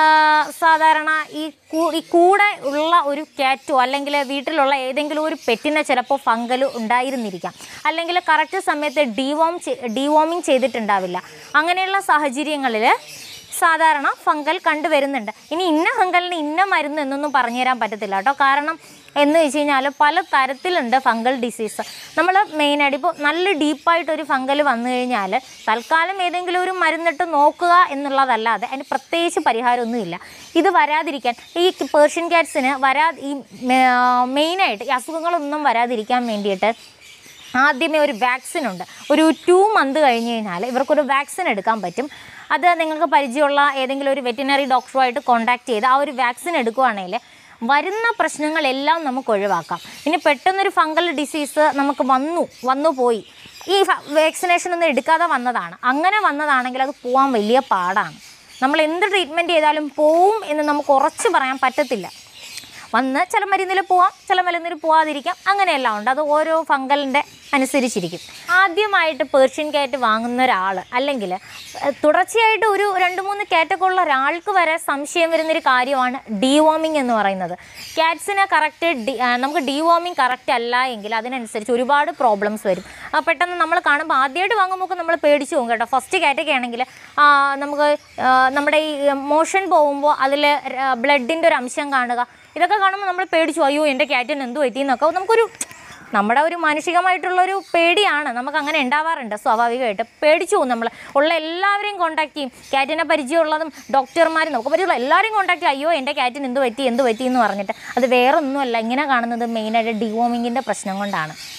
സാധാരണ ഈ കൂ- ഈ കൂടെ ഉള്ള ഒരു ക്യാറ്റോ അല്ലെങ്കിൽ വീട്ടിലുള്ള ഏതെങ്കിലും ഒരു പെറ്റിനെ ചിലപ്പോൾ ഫംഗൽ ഉണ്ടായിരുന്നിരിക്കാം അല്ലെങ്കിൽ കറക്റ്റ് സമയത്ത് ഡീവോം ഡീവോമിങ് ചെയ്തിട്ടുണ്ടാവില്ല അങ്ങനെയുള്ള സാഹചര്യങ്ങളിൽ സാധാരണ ഫംഗൽ കണ്ടുവരുന്നുണ്ട് ഇനി ഇന്ന ഫംഗലിന് ഇന്ന മരുന്ന് എന്നൊന്നും പറഞ്ഞു തരാൻ പറ്റത്തില്ല കേട്ടോ കാരണം എന്ന് വെച്ച് കഴിഞ്ഞാൽ പല തരത്തിലുണ്ട് ഫംഗൽ ഡിസീസ് നമ്മൾ മെയിനായിട്ട് ഇപ്പോൾ നല്ല ഡീപ്പായിട്ടൊരു ഫംഗൽ വന്നു കഴിഞ്ഞാൽ തൽക്കാലം ഏതെങ്കിലും ഒരു മരുന്നിട്ട് നോക്കുക എന്നുള്ളതല്ലാതെ അതിന് പ്രത്യേകിച്ച് പരിഹാരമൊന്നുമില്ല ഇത് വരാതിരിക്കാൻ ഈ പേർഷ്യൻ ക്യാറ്റ്സിന് വരാ ഈ മെയിനായിട്ട് ഈ അസുഖങ്ങളൊന്നും വരാതിരിക്കാൻ വേണ്ടിയിട്ട് ആദ്യമേ ഒരു വാക്സിൻ ഉണ്ട് ഒരു ടു മന്ത് കഴിഞ്ഞ് കഴിഞ്ഞാൽ ഇവർക്കൊരു വാക്സിൻ എടുക്കാൻ പറ്റും അത് നിങ്ങൾക്ക് പരിചയമുള്ള ഏതെങ്കിലും ഒരു വെറ്റിനറി ഡോക്ടറുമായിട്ട് കോൺടാക്ട് ചെയ്ത് ആ ഒരു വാക്സിൻ എടുക്കുകയാണെങ്കിൽ വരുന്ന പ്രശ്നങ്ങളെല്ലാം നമുക്ക് ഒഴിവാക്കാം ഇനി പെട്ടെന്നൊരു ഫംഗൽ ഡിസീസ് നമുക്ക് വന്നു വന്നു പോയി ഈ വാക്സിനേഷൻ ഒന്നും എടുക്കാതെ വന്നതാണ് അങ്ങനെ വന്നതാണെങ്കിൽ അത് പോകാൻ വലിയ പാടാണ് നമ്മൾ എന്ത് ട്രീറ്റ്മെൻറ്റ് ചെയ്താലും പോവും എന്ന് നമുക്ക് ഉറച്ചു പറയാൻ പറ്റത്തില്ല വന്ന് ചില മരുന്നിൽ പോവാം ചില മരുന്നിൽ പോവാതിരിക്കാം അങ്ങനെയെല്ലാം ഉണ്ട് അത് ഓരോ ഫംഗലിൻ്റെ അനുസരിച്ചിരിക്കും ആദ്യമായിട്ട് പേർഷ്യൻ ക്യാറ്റ് വാങ്ങുന്ന ഒരാൾ അല്ലെങ്കിൽ ഏഹ്, തുടർച്ചയായിട്ട് ഒരു രണ്ട് മൂന്ന് കാറ്റൊക്കെ ഉള്ള ഒരാൾക്ക് വരെ സംശയം വരുന്നൊരു കാര്യമാണ് ഡീവോമിങ് എന്ന് പറയുന്നത് ക്യാറ്റ്സിന് കറക്റ്റ് ഡി ആ, നമുക്ക് ഡീവോമിങ് കറക്റ്റ് അല്ല എങ്കിൽ അതിനനുസരിച്ച് ഒരുപാട് പ്രോബ്ലംസ് വരും ആ, പെട്ടെന്ന് നമ്മൾ കാണുമ്പോൾ ആദ്യമായിട്ട് വാങ്ങുമ്പോൾ നമ്മൾ പേടിച്ച് പോകും കേട്ടോ ഫസ്റ്റ് കാറ്റൊക്കെ ആണെങ്കിൽ ആ, നമുക്ക് ആ, നമ്മുടെ ഈ മോഷൻ പോകുമ്പോൾ അതിൽ ബ്ലഡിൻ്റെ ഒരു അംശം കാണുക ഇതൊക്കെ കാണുമ്പോൾ നമ്മൾ പേടിച്ചു അയ്യോ എൻ്റെ ക്യാറ്റിന് എന്ത് പറ്റിയെന്നൊക്കെ നമുക്കൊരു നമ്മുടെ ഒരു മാനുഷികമായിട്ടുള്ളൊരു പേടിയാണ് നമുക്ക് അങ്ങനെ ഉണ്ടാവാറുണ്ട് സ്വാഭാവികമായിട്ട് പേടിച്ചു പോകും നമ്മൾ ഉള്ള എല്ലാവരെയും കോൺടാക്ട് ചെയ്യും ക്യാറ്റിനെ പരിചയമുള്ളതും ഡോക്ടർമാരും നമുക്ക് പരിചയമുള്ള എല്ലാവരെയും കോൺടാക്ട് ചെയ്യും അയ്യോ എൻ്റെ ക്യാറ്റിന് എന്ത് പറ്റി എന്ത് പറ്റി എന്ന് പറഞ്ഞിട്ട് അത് വേറെ ഒന്നുമല്ല ഇങ്ങനെ കാണുന്നത് മെയിനായിട്ട് ഡിവോമിങ്ങിൻ്റെ പ്രശ്നം കൊണ്ടാണ്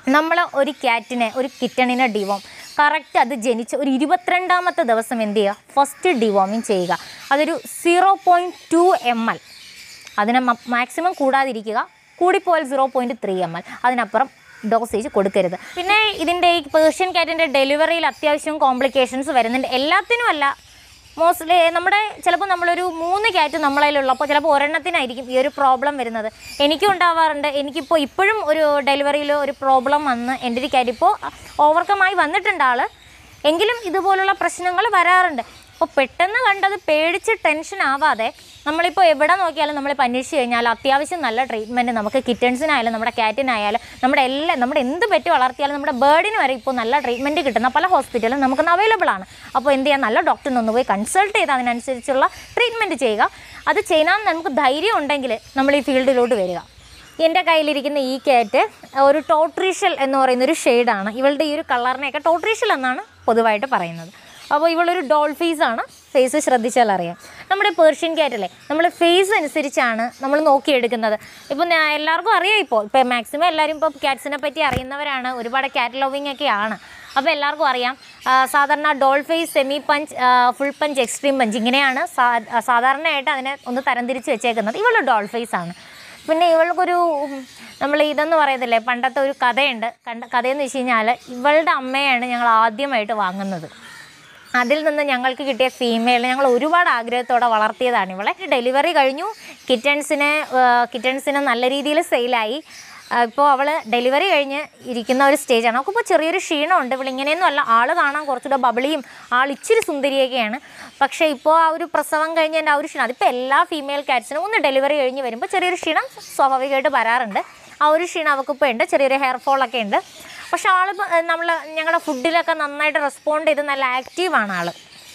നമ്മൾ ഒരു ക്യാറ്റിനെ ഒരു കിറ്റണിനെ ഡിവോം കറക്റ്റ് അത് ജനിച്ച് ഒരു ഇരുപത്തിരണ്ടാമത്തെ ദിവസം എന്ത് ചെയ്യുക ഫസ്റ്റ് ഡിവോമിങ് ചെയ്യുക അതൊരു zero point two M L അതിനെ മാക്സിമം കൂടാതിരിക്കുക കൂടിപ്പോയാൽ zero point three M L അതിനപ്പുറം ഡോസേജ് കൊടുക്കരുത് പിന്നെ ഇതിൻ്റെ ഈ പേർഷ്യൻ കാറ്റിൻ്റെ ഡെലിവറിയിൽ അത്യാവശ്യം കോംപ്ലിക്കേഷൻസ് വരുന്നുണ്ട് എല്ലാത്തിനും അല്ല മോസ്റ്റ്ലി നമ്മുടെ ചിലപ്പോൾ നമ്മളൊരു മൂന്ന് ക്യാറ്റ് നമ്മളതിലുള്ളപ്പോൾ ചിലപ്പോൾ ഒരെണ്ണത്തിനായിരിക്കും ഈ ഒരു പ്രോബ്ലം വരുന്നത് എനിക്കും ഉണ്ടാവാറുണ്ട് എനിക്കിപ്പോൾ ഇപ്പോഴും ഒരു ഡെലിവറിയിൽ ഒരു പ്രോബ്ലം വന്ന് എൻ്റെ ഒരു കാര്യം ഇപ്പോൾ ഓവർകം ആയി വന്നിട്ടുണ്ട് ആൾ എങ്കിലും ഇതുപോലുള്ള പ്രശ്നങ്ങൾ വരാറുണ്ട് അപ്പോൾ പെട്ടെന്ന് കണ്ടത് പേടിച്ച് ടെൻഷൻ ആവാതെ നമ്മളിപ്പോൾ എവിടെ നോക്കിയാലും നമ്മളിപ്പോൾ അന്വേഷിച്ച് കഴിഞ്ഞാൽ അത്യാവശ്യം നല്ല ട്രീറ്റ്മെൻറ്റ് നമുക്ക് കിറ്റൻസിനായാലും നമ്മുടെ കാറ്റിനായാലും നമ്മുടെ എല്ലാ നമ്മുടെ എന്ത് പെറ്റ് വളർത്തിയാലും നമ്മുടെ ബേർഡിന് വരെ ഇപ്പോൾ നല്ല ട്രീറ്റ്മെൻറ്റ് കിട്ടുന്ന പല ഹോസ്പിറ്റലും നമുക്ക് അവൈലബിൾ ആണ് അപ്പോൾ എന്ത് ചെയ്യാം നല്ല ഡോക്ടറിനെ ഒന്ന് പോയി കൺസൾട്ട് ചെയ്ത് അതിനനുസരിച്ചുള്ള ട്രീറ്റ്മെൻറ്റ് ചെയ്യുക അത് ചെയ്യാൻ നമുക്ക് ധൈര്യം ഉണ്ടെങ്കിൽ നമ്മൾ ഈ ഫീൽഡിലോട്ട് വരിക എൻ്റെ കയ്യിലിരിക്കുന്ന ഈ കാറ്റ് ഒരു ടോട്രീഷ്യൽ എന്ന് പറയുന്ന ഒരു ഷെയ്ഡാണ് ഇവളുടെ ഈ ഒരു കളറിനെയൊക്കെ ടോട്രീഷ്യൽ എന്നാണ് പൊതുവായിട്ട് പറയുന്നത് അപ്പോൾ ഇവളൊരു ഡോൾ ഫേസ് ആണ് ഫേസ് ശ്രദ്ധിച്ചാൽ അറിയാം നമ്മുടെ പേർഷ്യൻ കാറ്റല്ലേ നമ്മൾ ഫേസ് അനുസരിച്ചാണ് നമ്മൾ നോക്കിയെടുക്കുന്നത് ഇപ്പോൾ ഞാൻ എല്ലാവർക്കും അറിയാം ഇപ്പോൾ ഇപ്പോൾ മാക്സിമം എല്ലാവരും ഇപ്പോൾ കാറ്റ്സിനെ പറ്റി അറിയുന്നവരാണ് ഒരുപാട് കാറ്റ് ലവിങ് ഒക്കെയാണ് അപ്പോൾ എല്ലാവർക്കും അറിയാം ആ, സാധാരണ doll face semi punch full punch extreme punch ഇങ്ങനെയാണ് സാ- സാധാരണയായിട്ട് അതിനെ ഒന്ന് തരംതിരിച്ച് വെച്ചേക്കുന്നത് ഇവൾ ഡോൾ ഫേസ് ആണ് പിന്നെ ഇവൾക്കൊരു നമ്മൾ ഇതെന്ന് പറയത്തില്ലേ പണ്ടത്തെ ഒരു കഥയുണ്ട് കണ്ട കഥയെന്ന് വെച്ച് കഴിഞ്ഞാൽ ഇവളുടെ അമ്മയാണ് ഞങ്ങൾ ആദ്യമായിട്ട് വാങ്ങുന്നത് അതിൽ നിന്ന് ഞങ്ങൾക്ക് കിട്ടിയ ഫീമെയിൽ ഞങ്ങൾ ഒരുപാട് ആഗ്രഹത്തോടെ വളർത്തിയതാണ് ഇവളെ ഡെലിവറി കഴിഞ്ഞു കിറ്റൺസിനെ കിറ്റൺസിനെ നല്ല രീതിയിൽ സെയിലായി ഇപ്പോൾ അവൾ ഡെലിവറി കഴിഞ്ഞ് ഇരിക്കുന്ന ഒരു സ്റ്റേജാണ് അവൾക്കിപ്പോൾ ചെറിയൊരു ക്ഷീണമുണ്ട് ഇവൾ ഇങ്ങനെയൊന്നും അല്ല ആൾ കാണാൻ കുറച്ചുകൂടെ ബബിളിയും ആൾ ഇച്ചിരി സുന്ദരിയൊക്കെയാണ് പക്ഷേ ഇപ്പോൾ ആ ഒരു പ്രസവം കഴിഞ്ഞതിൻ്റെ ആ ഒരു ക്ഷീണം അതിപ്പോൾ എല്ലാ ഫീമെയിൽ കാറ്റ്സിനും ഒന്ന് ഡെലിവറി കഴിഞ്ഞ് വരുമ്പോൾ ചെറിയൊരു ക്ഷീണം സ്വാഭാവികമായിട്ട് വരാറുണ്ട് ആ ഒരു ക്ഷീണം അവൾക്കിപ്പോൾ ഉണ്ട് ചെറിയൊരു ഹെയർ ഫോളൊക്കെ ഉണ്ട് പക്ഷെ ആൾ നമ്മൾ ഞങ്ങളുടെ ഫുഡിലൊക്കെ നന്നായിട്ട് റെസ്പോണ്ട് ചെയ്ത് നല്ല ആക്റ്റീവാണ് ആൾ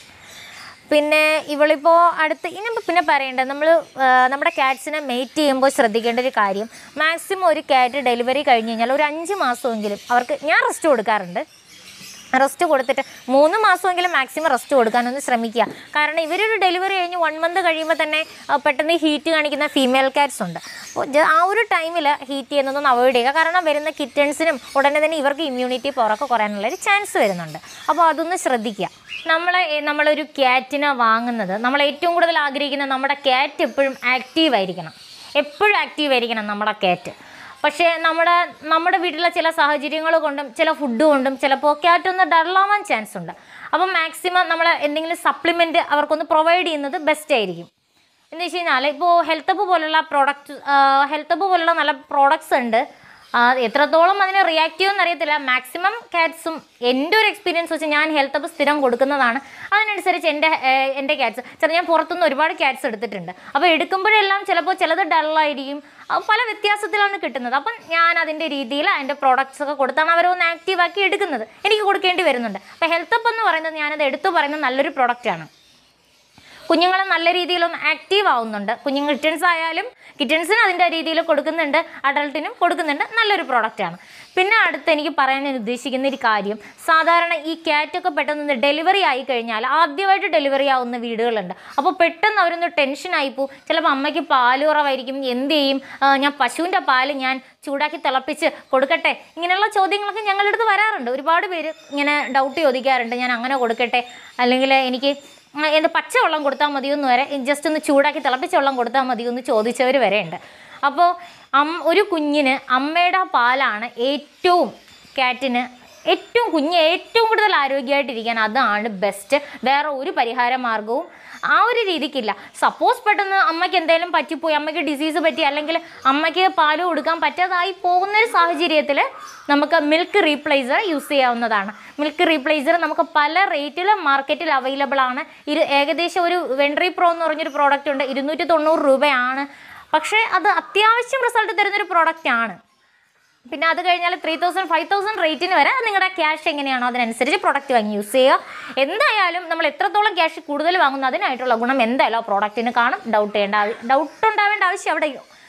പിന്നെ ഇവളിപ്പോൾ അടുത്ത് ഇനിയിപ്പോൾ പിന്നെ പറയേണ്ടത് നമ്മൾ നമ്മുടെ ക്യാറ്റ്സിനെ മെയ്റ്റ് ചെയ്യുമ്പോൾ ശ്രദ്ധിക്കേണ്ട ഒരു കാര്യം മാക്സിമം ഒരു ക്യാറ്റ് ഡെലിവറി കഴിഞ്ഞ് കഴിഞ്ഞാൽ ഒരു അഞ്ച് മാസമെങ്കിലും അവർക്ക് ഞാൻ റെസ്റ്റ് കൊടുക്കാറുണ്ട് റെസ്റ്റ് കൊടുത്തിട്ട് മൂന്ന് മാസമെങ്കിലും മാക്സിമം റെസ്റ്റ് കൊടുക്കാനൊന്ന് ശ്രമിക്കുക കാരണം ഇവരൊരു ഡെലിവറി കഴിഞ്ഞ് വൺ മന്ത് കഴിയുമ്പോൾ തന്നെ ആ, പെട്ടെന്ന് ഹീറ്റ് കാണിക്കുന്ന ഫീമെയിൽ കാറ്റ്സ് ഉണ്ട് അപ്പോൾ ജ- ആ ഒരു ടൈമിൽ ഹീറ്റ് ചെയ്യുന്നതൊന്ന് അവോയ്ഡ് ചെയ്യുക കാരണം വരുന്ന കിറ്റൻസിനും ഉടനെ തന്നെ ഇവർക്ക് ഇമ്മ്യൂണിറ്റി പുറക്കെ കുറയാനുള്ള ഒരു ചാൻസ് വരുന്നുണ്ട് അപ്പോൾ അതൊന്ന് ശ്രദ്ധിക്കുക നമ്മൾ നമ്മളൊരു ക്യാറ്റിനെ വാങ്ങുന്നത് നമ്മൾ ഏറ്റവും കൂടുതൽ ആഗ്രഹിക്കുന്ന നമ്മുടെ ക്യാറ്റ് എപ്പോഴും ആക്റ്റീവ് ആയിരിക്കണം എപ്പോഴും ആക്റ്റീവ് ആയിരിക്കണം നമ്മുടെ ക്യാറ്റ് പക്ഷേ നമ്മുടെ നമ്മുടെ വീട്ടിലെ ചില സാഹചര്യങ്ങൾ കൊണ്ടും ചില ഫുഡ് കൊണ്ടും ചിലപ്പോൾ ക്യാറ്റ് ഒന്ന് ഡള്ളാവാൻ ചാൻസ് ഉണ്ട് അപ്പം മാക്സിമം നമ്മൾ എന്തെങ്കിലും സപ്ലിമെൻറ്റ് അവർക്കൊന്ന് പ്രൊവൈഡ് ചെയ്യുന്നത് ബെസ്റ്റ് ആയിരിക്കും എന്ന് വെച്ച് കഴിഞ്ഞാൽ ഇപ്പോൾ ഹെൽത്ത് ഹബ് പോലുള്ള പ്രോഡക്റ്റ് ഹെൽത്ത് ഹബ് പോലുള്ള നല്ല പ്രോഡക്ട്സ് ഉണ്ട് ആ, എത്രത്തോളം അതിന് റിയാക്ട് ചെയ്യുമെന്ന് അറിയത്തില്ല മാക്സിമം കാറ്റ്സും എൻ്റെ ഒരു എക്സ്പീരിയൻസ് വെച്ച് ഞാൻ ഹെൽത്ത് ഹബ് സ്ഥിരം കൊടുക്കുന്നതാണ് അതിനനുസരിച്ച് എൻ്റെ ഏഹ്, എൻ്റെ ക്യാറ്റ്സ് ചില ഞാൻ പുറത്തുനിന്ന് ഒരുപാട് ക്യാറ്റ്സ് എടുത്തിട്ടുണ്ട് അപ്പോൾ എടുക്കുമ്പോഴെല്ലാം ചിലപ്പോൾ ചിലത് ഡള്ളായിരിക്കും അത് പല വ്യത്യാസത്തിലാണ് കിട്ടുന്നത് അപ്പം ഞാൻ അതിൻ്റെ രീതിയിൽ അതിൻ്റെ പ്രോഡക്റ്റ്സ് ഒക്കെ കൊടുത്താണ് അവരെ ഒന്ന് ആക്റ്റീവാക്കി എടുക്കുന്നത് എനിക്ക് കൊടുക്കേണ്ടി വരുന്നുണ്ട് അപ്പോൾ ഹെൽത്ത് ഹബ് എന്ന് പറയുന്നത് ഞാനത് എടുത്തു പറയുന്ന നല്ലൊരു പ്രോഡക്റ്റാണ് കുഞ്ഞുങ്ങൾ നല്ല രീതിയിലൊന്ന് ആക്റ്റീവ് ആവുന്നുണ്ട് കുഞ്ഞുങ്ങൾ കിറ്റൻസ് ആയാലും കിറ്റൻസിന് അതിൻ്റെ രീതിയിൽ കൊടുക്കുന്നുണ്ട് അഡൾട്ടിനും കൊടുക്കുന്നുണ്ട് നല്ലൊരു പ്രോഡക്റ്റാണ് പിന്നെ അടുത്ത് എനിക്ക് പറയാൻ ഞാൻ ഉദ്ദേശിക്കുന്ന ഒരു കാര്യം സാധാരണ ഈ ക്യാറ്റൊക്കെ പെട്ടെന്ന് ഡെലിവറി ആയി കഴിഞ്ഞാൽ ആദ്യമായിട്ട് ഡെലിവറി ആവുന്ന വീടുകളുണ്ട് അപ്പോൾ പെട്ടെന്ന് അവരൊന്ന് ടെൻഷനായി പോകും ചിലപ്പോൾ അമ്മയ്ക്ക് പാല് കുറവായിരിക്കും എന്ത് ചെയ്യും ആ, ഞാൻ പശുവിൻ്റെ പാല് ഞാൻ ചൂടാക്കി തിളപ്പിച്ച് കൊടുക്കട്ടെ ഇങ്ങനെയുള്ള ചോദ്യങ്ങളൊക്കെ ഞങ്ങളുടെ അടുത്ത് വരാറുണ്ട് ഒരുപാട് പേര് ഇങ്ങനെ ഡൗട്ട് ചോദിക്കാറുണ്ട് ഞാൻ അങ്ങനെ കൊടുക്കട്ടെ അല്ലെങ്കിൽ എനിക്ക് ആ, എന്ത് പച്ചവെള്ളം കൊടുത്താൽ മതിയോ എന്ന് വരെ ജസ്റ്റ് ഒന്ന് ചൂടാക്കി തിളപ്പിച്ച വെള്ളം കൊടുത്താൽ മതിയോ എന്ന് ചോദിച്ചവർ വരെ ഉണ്ട് അപ്പോൾ അം ഒരു കുഞ്ഞിന് അമ്മയുടെ പാലാണ് ഏറ്റവും കാറ്റിന് ഏറ്റവും കുഞ്ഞ് ഏറ്റവും കൂടുതൽ ആരോഗ്യമായിട്ടിരിക്കാൻ അതാണ് ബെസ്റ്റ് വേറെ ഒരു പരിഹാര മാർഗവും ആ ഒരു രീതിക്കില്ല സപ്പോസ് പെട്ടെന്ന് അമ്മയ്ക്ക് എന്തെങ്കിലും പറ്റിപ്പോയി അമ്മയ്ക്ക് ഡിസീസ് പറ്റി അല്ലെങ്കിൽ അമ്മയ്ക്ക് പാല് കൊടുക്കാൻ പറ്റാതായി പോകുന്ന ഒരു സാഹചര്യത്തിൽ നമുക്ക് മിൽക്ക് റീപ്ലേസർ യൂസ് ചെയ്യാവുന്നതാണ് മിൽക്ക് റീപ്ലേസർ നമുക്ക് പല റേറ്റിൽ മാർക്കറ്റിൽ അവൈലബിൾ ആണ് ഇരു ഏകദേശം ഒരു വെൻട്രി പ്രോ എന്ന് പറഞ്ഞൊരു പ്രോഡക്റ്റ് ഉണ്ട് ഇരുന്നൂറ്റി തൊണ്ണൂറ് രൂപയാണ് പക്ഷേ അത് അത്യാവശ്യം റിസൾട്ട് തരുന്നൊരു പ്രോഡക്റ്റ് ആണ് പിന്നെ അത് കഴിഞ്ഞാൽ ത്രീ തൗസൻഡ് ഫൈവ് തൗസൻഡ് റേറ്റിന് വരെ നിങ്ങളുടെ ക്യാഷ് എങ്ങനെയാണോ അതിനനുസരിച്ച് പ്രോഡക്റ്റ് വാങ്ങി യൂസ് ചെയ്യുക എന്തായാലും നമ്മൾ എത്രത്തോളം ക്യാഷ് കൂടുതൽ വാങ്ങുന്നു അതിനായിട്ടുള്ള ഗുണം എന്തായാലും ആ പ്രോഡക്റ്റിന് കാണും ഡൗട്ട് ചെയ്യേണ്ട ഡൗട്ട് ഉണ്ടാവേണ്ട ആവശ്യം അവിടെ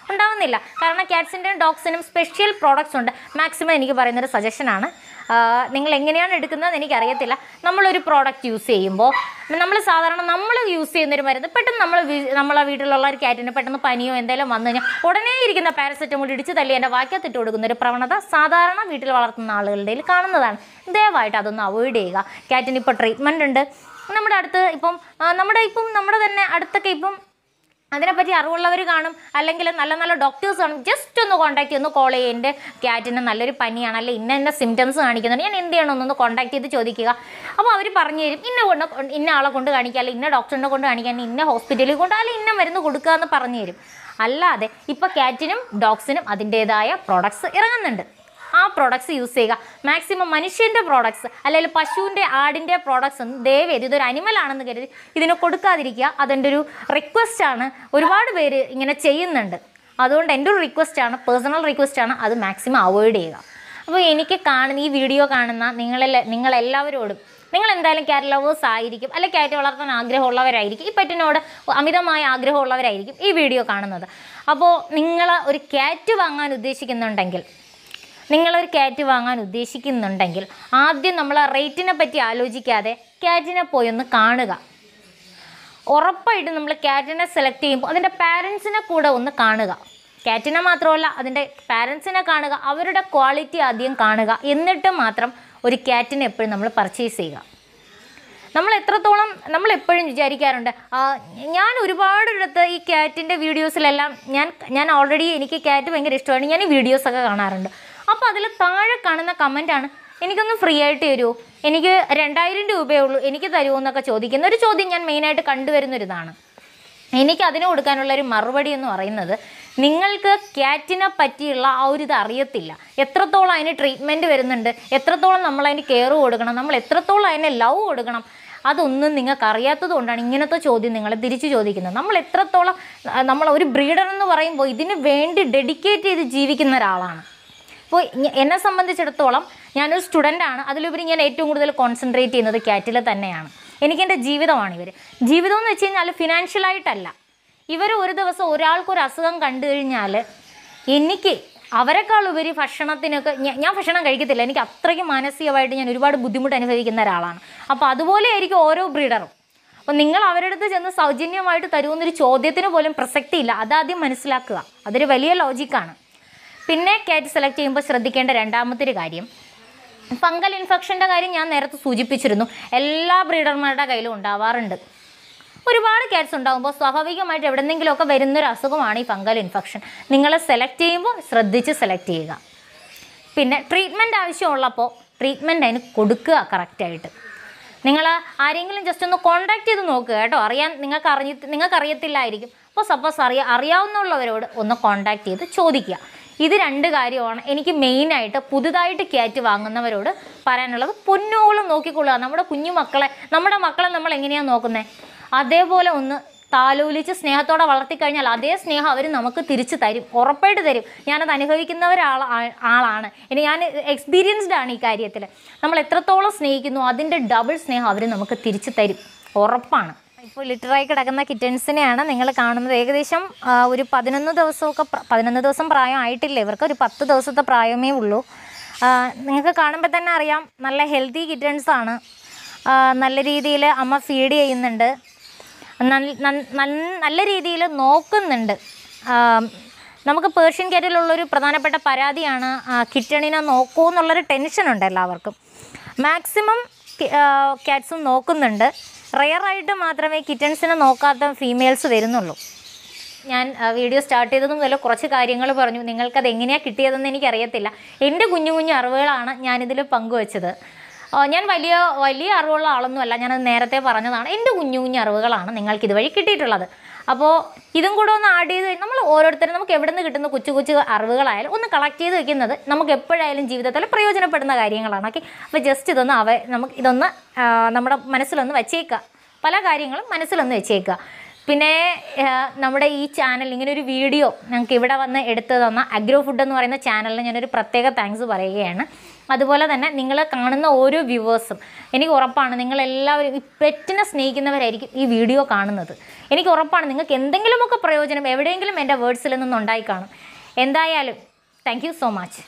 ഉണ്ടാവുന്നില്ല കാരണം ക്യാറ്റ്സിൻ്റെയും ഡോഗ്സിനും സ്പെഷ്യൽ പ്രോഡക്റ്റ്സ് ഉണ്ട് മാക്സിമം എനിക്ക് പറയുന്നൊരു സജഷനാണ് നിങ്ങൾ എങ്ങനെയാണ് എടുക്കുന്നത് എനിക്കറിയത്തില്ല നമ്മളൊരു പ്രോഡക്റ്റ് യൂസ് ചെയ്യുമ്പോൾ നമ്മൾ സാധാരണ നമ്മൾ യൂസ് ചെയ്യുന്നൊരു മരുന്ന് പെട്ടെന്ന് നമ്മൾ നമ്മളെ വീട്ടിലുള്ള ഒരു ക്യാറ്റിന് പെട്ടെന്ന് പനിയോ എന്തെങ്കിലും വന്നു കഴിഞ്ഞാൽ ഉടനെ ഇരിക്കുന്ന പാരസെറ്റമോൾ ഇടിച്ച് തല്ലി എൻ്റെ വാക്യത്തിട്ട് കൊടുക്കുന്ന ഒരു പ്രവണത സാധാരണ വീട്ടിൽ വളർത്തുന്ന ആളുകളുടെ കയ്യിൽ കാണുന്നതാണ് ദയവായിട്ട് അതൊന്ന് അവോയ്ഡ് ചെയ്യുക ക്യാറ്റിന് ഇപ്പോൾ ട്രീറ്റ്മെൻറ്റ് ഉണ്ട് നമ്മുടെ അടുത്ത് ഇപ്പം ആ, നമ്മുടെ ഇപ്പം നമ്മുടെ തന്നെ അടുത്തൊക്കെ ഇപ്പം അതിനെപ്പറ്റി അറിവുള്ളവർ കാണും അല്ലെങ്കിൽ നല്ല നല്ല ഡോക്ടേഴ്സ് കാണും ജസ്റ്റ് ഒന്ന് കോൺടാക്ട് ചെയ്ത് കോൾ ചെയ്യുക എൻ്റെ ക്യാറ്റിന് നല്ലൊരു പനിയാണ് അല്ലെങ്കിൽ ഇന്ന ഇന്ന സിംറ്റംസ് കാണിക്കുന്നുണ്ട് ഞാൻ എന്ത് ചെയ്യണം എന്നൊന്ന് കോൺടാക്ട് ചെയ്ത് ചോദിക്കുക അപ്പോൾ അവർ പറഞ്ഞു തരും ഇന്ന കൊണ്ട് ഇന്ന ആളെ കൊണ്ട് കാണിക്കുക അല്ലെങ്കിൽ ഇന്ന ഡോക്ടറിനെ കൊണ്ട് കാണിക്കാൻ ഇന്ന ഹോസ്പിറ്റലിൽ കൊണ്ട് അല്ലെങ്കിൽ ഇന്ന മരുന്ന് കൊടുക്കുക എന്ന് പറഞ്ഞു തരും അല്ലാതെ ഇപ്പോൾ ക്യാറ്റിനും ഡോഗ്സിനും അതിൻ്റേതായ പ്രോഡക്ട്സ് ഇറങ്ങുന്നുണ്ട് ആ പ്രോഡക്ട്സ് യൂസ് ചെയ്യുക മാക്സിമം മനുഷ്യൻ്റെ പ്രോഡക്ട്സ് അല്ലെങ്കിൽ പശുവിൻ്റെ ആടിൻ്റെ പ്രോഡക്ട്സ് ഒന്നും ദയവേത് ഇതൊരു അനിമൽ ആണെന്ന് കരുതി ഇതിന് കൊടുക്കാതിരിക്കുക അതെൻ്റെ ഒരു റിക്വസ്റ്റ് ആണ് ഒരുപാട് പേര് ഇങ്ങനെ ചെയ്യുന്നുണ്ട് അതുകൊണ്ട് എൻ്റെ ഒരു റിക്വസ്റ്റ് ആണ് പേഴ്സണൽ റിക്വസ്റ്റ് ആണ് അത് മാക്സിമം അവോയ്ഡ് ചെയ്യുക അപ്പോൾ എനിക്ക് കാണുന്ന ഈ വീഡിയോ കാണുന്ന നിങ്ങളെ നിങ്ങളെല്ലാവരോടും നിങ്ങൾ എന്തായാലും ക്യാറ്റ് ലവേഴ്സ് ആയിരിക്കും അല്ലെങ്കിൽ ക്യാറ്റ് വളർത്താൻ ആഗ്രഹമുള്ളവരായിരിക്കും ഈ പെറ്റിനോട് അമിതമായ ആഗ്രഹമുള്ളവരായിരിക്കും ഈ വീഡിയോ കാണുന്നത് അപ്പോൾ നിങ്ങൾ ഒരു ക്യാറ്റ് വാങ്ങാൻ ഉദ്ദേശിക്കുന്നുണ്ടെങ്കിൽ നിങ്ങളൊരു ക്യാറ്റ് വാങ്ങാൻ ഉദ്ദേശിക്കുന്നുണ്ടെങ്കിൽ ആദ്യം നമ്മൾ ആ റേറ്റിനെ പറ്റി ആലോചിക്കാതെ ക്യാറ്റിനെ പോയി ഒന്ന് കാണുക ഉറപ്പായിട്ടും നമ്മൾ ക്യാറ്റിനെ സെലക്ട് ചെയ്യുമ്പോൾ അതിൻ്റെ പാരൻസിനെ കൂടെ ഒന്ന് കാണുക ക്യാറ്റിനെ മാത്രമല്ല അതിൻ്റെ പാരൻസിനെ കാണുക അവരുടെ ക്വാളിറ്റി ആദ്യം കാണുക എന്നിട്ട് മാത്രം ഒരു ക്യാറ്റിനെ എപ്പോഴും നമ്മൾ പർച്ചേസ് ചെയ്യുക നമ്മൾ എത്രത്തോളം നമ്മൾ എപ്പോഴും വിചാരിക്കാറുണ്ട് ആ, ഞാൻ ഒരുപാടിടത്ത് ഈ ക്യാറ്റിൻ്റെ വീഡിയോസിലെല്ലാം ഞാൻ ഞാൻ ഓൾറെഡി എനിക്ക് ക്യാറ്റ് ഭയങ്കര ഇഷ്ടമാണ് ഞാൻ ഈ വീഡിയോസൊക്കെ കാണാറുണ്ട് അപ്പോൾ അതിൽ താഴെ കാണുന്ന കമൻറ്റാണ് എനിക്കൊന്ന് ഫ്രീ ആയിട്ട് തരുമോ എനിക്ക് രണ്ടായിരം രൂപയേ ഉള്ളൂ എനിക്ക് തരുമോ എന്നൊക്കെ ചോദിക്കുന്ന ഒരു ചോദ്യം ഞാൻ മെയിനായിട്ട് കണ്ടുവരുന്നൊരിതാണ് എനിക്ക് അതിന് കൊടുക്കാനുള്ള ഒരു മറുപടി എന്ന് പറയുന്നത് നിങ്ങൾക്ക് ക്യാറ്റിനെ പറ്റിയുള്ള ആ ഒരു ഇത് അറിയത്തില്ല എത്രത്തോളം അതിന് ട്രീറ്റ്മെൻറ്റ് വരുന്നുണ്ട് എത്രത്തോളം നമ്മൾ അതിന് കെയർ കൊടുക്കണം നമ്മൾ എത്രത്തോളം അതിനെ ലവ് കൊടുക്കണം അതൊന്നും നിങ്ങൾക്ക് അറിയാത്തത് കൊണ്ടാണ് ഇങ്ങനത്തെ ചോദ്യം നിങ്ങൾ തിരിച്ചു ചോദിക്കുന്നത് നമ്മൾ എത്രത്തോളം ആ, നമ്മൾ ഒരു ബ്രീഡർ എന്ന് പറയുമ്പോൾ ഇതിന് വേണ്ടി ഡെഡിക്കേറ്റ് ചെയ്ത് ജീവിക്കുന്ന ഒരാളാണ് ഇപ്പോൾ ഞ- എന്നെ സംബന്ധിച്ചിടത്തോളം ഞാനൊരു സ്റ്റുഡൻ്റ് ആണ് അതിലുപരി ഞാൻ ഏറ്റവും കൂടുതൽ കോൺസെൻട്രേറ്റ് ചെയ്യുന്നത് ക്യാറ്റിൽ തന്നെയാണ് എനിക്കെൻ്റെ ജീവിതമാണ് ഇവർ ജീവിതം എന്ന് വെച്ച് കഴിഞ്ഞാൽ ഫിനാൻഷ്യലായിട്ടല്ല ഇവർ ഒരു ദിവസം ഒരാൾക്കൊരു അസുഖം കണ്ടു കഴിഞ്ഞാൽ എനിക്ക് അവരെക്കാൾ ഉപരി ഭക്ഷണത്തിനൊക്കെ ഞ- ഞാൻ ഭക്ഷണം കഴിക്കത്തില്ല എനിക്ക് അത്രയ്ക്ക് മാനസികമായിട്ട് ഞാൻ ഒരുപാട് ബുദ്ധിമുട്ട് അനുഭവിക്കുന്ന ഒരാളാണ് അപ്പോൾ അതുപോലെ ആയിരിക്കും ഓരോ ബ്രീഡറും അപ്പോൾ നിങ്ങൾ അവരുടെ അടുത്ത് ചെന്ന് സൗജന്യമായിട്ട് തരുമെന്നൊരു ചോദ്യത്തിന് പോലും പ്രസക്തിയില്ല അതാദ്യം മനസ്സിലാക്കുക അതൊരു വലിയ ലോജിക്കാണ് പിന്നെ കാറ്റ് സെലക്ട് ചെയ്യുമ്പോൾ ശ്രദ്ധിക്കേണ്ട രണ്ടാമത്തെ ഒരു കാര്യം ഫംഗൽ ഇൻഫെക്ഷൻ്റെ കാര്യം ഞാൻ നേരത്തെ സൂചിപ്പിച്ചിരുന്നു എല്ലാ ബ്രീഡർമാരുടെ കയ്യിലും ഉണ്ടാവാറുണ്ട് ഒരുപാട് കാറ്റ്സ് ഉണ്ടാകുമ്പോൾ സ്വാഭാവികമായിട്ട് എവിടെന്നെങ്കിലുമൊക്കെ വരുന്നൊരു അസുഖമാണ് ഈ ഫംഗൽ ഇൻഫെക്ഷൻ നിങ്ങൾ സെലക്ട് ചെയ്യുമ്പോൾ ശ്രദ്ധിച്ച് സെലക്ട് ചെയ്യുക പിന്നെ ട്രീറ്റ്മെൻറ്റ് ആവശ്യമുള്ളപ്പോൾ ട്രീറ്റ്മെൻറ്റ് അതിന് കൊടുക്കുക കറക്റ്റായിട്ട് നിങ്ങൾ ആരെങ്കിലും ജസ്റ്റ് ഒന്ന് കോൺടാക്ട് ചെയ്ത് നോക്കുക കേട്ടോ അറിയാൻ നിങ്ങൾക്ക് അറിഞ്ഞ നിങ്ങൾക്ക് അറിയത്തില്ലായിരിക്കും അപ്പോൾ സപ്പോസ് അറിയാ അറിയാവുന്നവരോട് ഒന്ന് കോൺടാക്ട് ചെയ്ത് ചോദിക്കുക ഇത് രണ്ട് കാര്യമാണ് എനിക്ക് മെയിനായിട്ട് പുതുതായിട്ട് ക്യാറ്റ് വാങ്ങുന്നവരോട് പറയാനുള്ളത് പൊന്നോളം നോക്കിക്കൊള്ളുക നമ്മുടെ കുഞ്ഞു മക്കളെ നമ്മുടെ മക്കളെ നമ്മൾ എങ്ങനെയാണ് നോക്കുന്നത് അതേപോലെ ഒന്ന് താലോലിച്ച് സ്നേഹത്തോടെ വളർത്തിക്കഴിഞ്ഞാൽ അതേ സ്നേഹം അവർ നമുക്ക് തിരിച്ചു തരും ഉറപ്പായിട്ട് തരും ഞാനത് അനുഭവിക്കുന്ന ഒരാൾ ആളാണ് ഇനി ഞാൻ എക്സ്പീരിയൻസ്ഡ് ആണ് ഈ കാര്യത്തിൽ നമ്മൾ എത്രത്തോളം സ്നേഹിക്കുന്നു അതിൻ്റെ ഡബിൾ സ്നേഹം അവർ നമുക്ക് തിരിച്ചു തരും ഉറപ്പാണ് ഇപ്പോൾ ലിറ്ററായി കിടക്കുന്ന കിറ്റൻസിനെയാണ് നിങ്ങൾ കാണുന്നത് ഏകദേശം ആ, ഒരു പതിനൊന്ന് ദിവസമൊക്കെ പ്ര- പതിനൊന്ന് ദിവസം പ്രായം ആയിട്ടില്ല ഇവർക്ക് ഒരു പത്ത് ദിവസത്തെ പ്രായമേ ഉള്ളൂ ആ, നിങ്ങൾക്ക് കാണുമ്പോൾ തന്നെ അറിയാം നല്ല ഹെൽത്തി കിറ്റൻസ് ആണ് ആ, നല്ല രീതിയിൽ അമ്മ ഫീഡ് ചെയ്യുന്നുണ്ട് നൽ- നൽ- നൽ- നല്ല രീതിയിൽ നോക്കുന്നുണ്ട് ആം, നമുക്ക് പേർഷ്യൻ കാറ്റിലുള്ളൊരു പ്രധാനപ്പെട്ട പരാതിയാണ് ആ, കിറ്റണിനെ നോക്കൂ എന്നുള്ളൊരു ടെൻഷനുണ്ട് എല്ലാവർക്കും മാക്സിമം കാറ്റ്സും നോക്കുന്നുണ്ട് റെയറായിട്ട് മാത്രമേ കിറ്റൺസിനെ നോക്കാത്ത ഫീമെയിൽസ് വരുന്നുള്ളൂ ഞാൻ ആ, വീഡിയോ സ്റ്റാർട്ട് ചെയ്തത് മുതൽ കുറച്ച് കാര്യങ്ങൾ പറഞ്ഞു നിങ്ങൾക്കത് എങ്ങനെയാണ് കിട്ടിയതെന്ന് എനിക്കറിയത്തില്ല എൻ്റെ കുഞ്ഞു കുഞ്ഞു അറിവുകളാണ് ഞാനിതിൽ പങ്കുവച്ചത് ആ, ഞാൻ വലിയ വലിയ അറിവുള്ള ആളൊന്നുമല്ല ഞാനത് നേരത്തെ പറഞ്ഞതാണ് എൻ്റെ കുഞ്ഞു കുഞ്ഞു അറിവുകളാണ് നിങ്ങൾക്ക് ഇതുവഴി കിട്ടിയിട്ടുള്ളത് അപ്പോൾ ഇതും കൂടെ ഒന്ന് ആഡ് ചെയ്ത് നമ്മൾ ഓരോരുത്തരും നമുക്ക് എവിടെ നിന്ന് കിട്ടുന്ന കൊച്ചു കൊച്ചു അറിവുകളായാലും ഒന്ന് കളക്ട് ചെയ്ത് വെക്കുന്നത് നമുക്ക് എപ്പോഴായാലും ജീവിതത്തിൽ പ്രയോജനപ്പെടുന്ന കാര്യങ്ങളാണ് ഓക്കെ അപ്പോൾ ജസ്റ്റ് ഇതൊന്ന് അവ നമുക്ക് ഇതൊന്ന് ആ, നമ്മുടെ മനസ്സിലൊന്ന് വെച്ചേക്കുക പല കാര്യങ്ങളും മനസ്സിലൊന്ന് വെച്ചേക്കുക പിന്നെ ആ, നമ്മുടെ ഈ ചാനൽ ഇങ്ങനെ ഒരു വീഡിയോ ഞങ്ങൾക്ക് ഇവിടെ വന്ന് എടുത്തു തന്ന അഗ്രോ ഫുഡ് എന്ന് പറയുന്ന ചാനലിന് ഞാനൊരു പ്രത്യേക താങ്ക്സ് പറയുകയാണ് അതുപോലെ തന്നെ നിങ്ങൾ കാണുന്ന ഓരോ വ്യൂവേഴ്സും എനിക്ക് ഉറപ്പാണ് നിങ്ങളെല്ലാവരും ഈ പെറ്റിനെ സ്നേഹിക്കുന്നവരായിരിക്കും ഈ വീഡിയോ കാണുന്നത് എനിക്ക് ഉറപ്പാണ് നിങ്ങൾക്ക് എന്തെങ്കിലുമൊക്കെ പ്രയോജനം എവിടെയെങ്കിലും എൻ്റെ വേർഡ്സിൽ നിന്നുണ്ടായി കാണും എന്തായാലും താങ്ക് യു സോ മച്ച്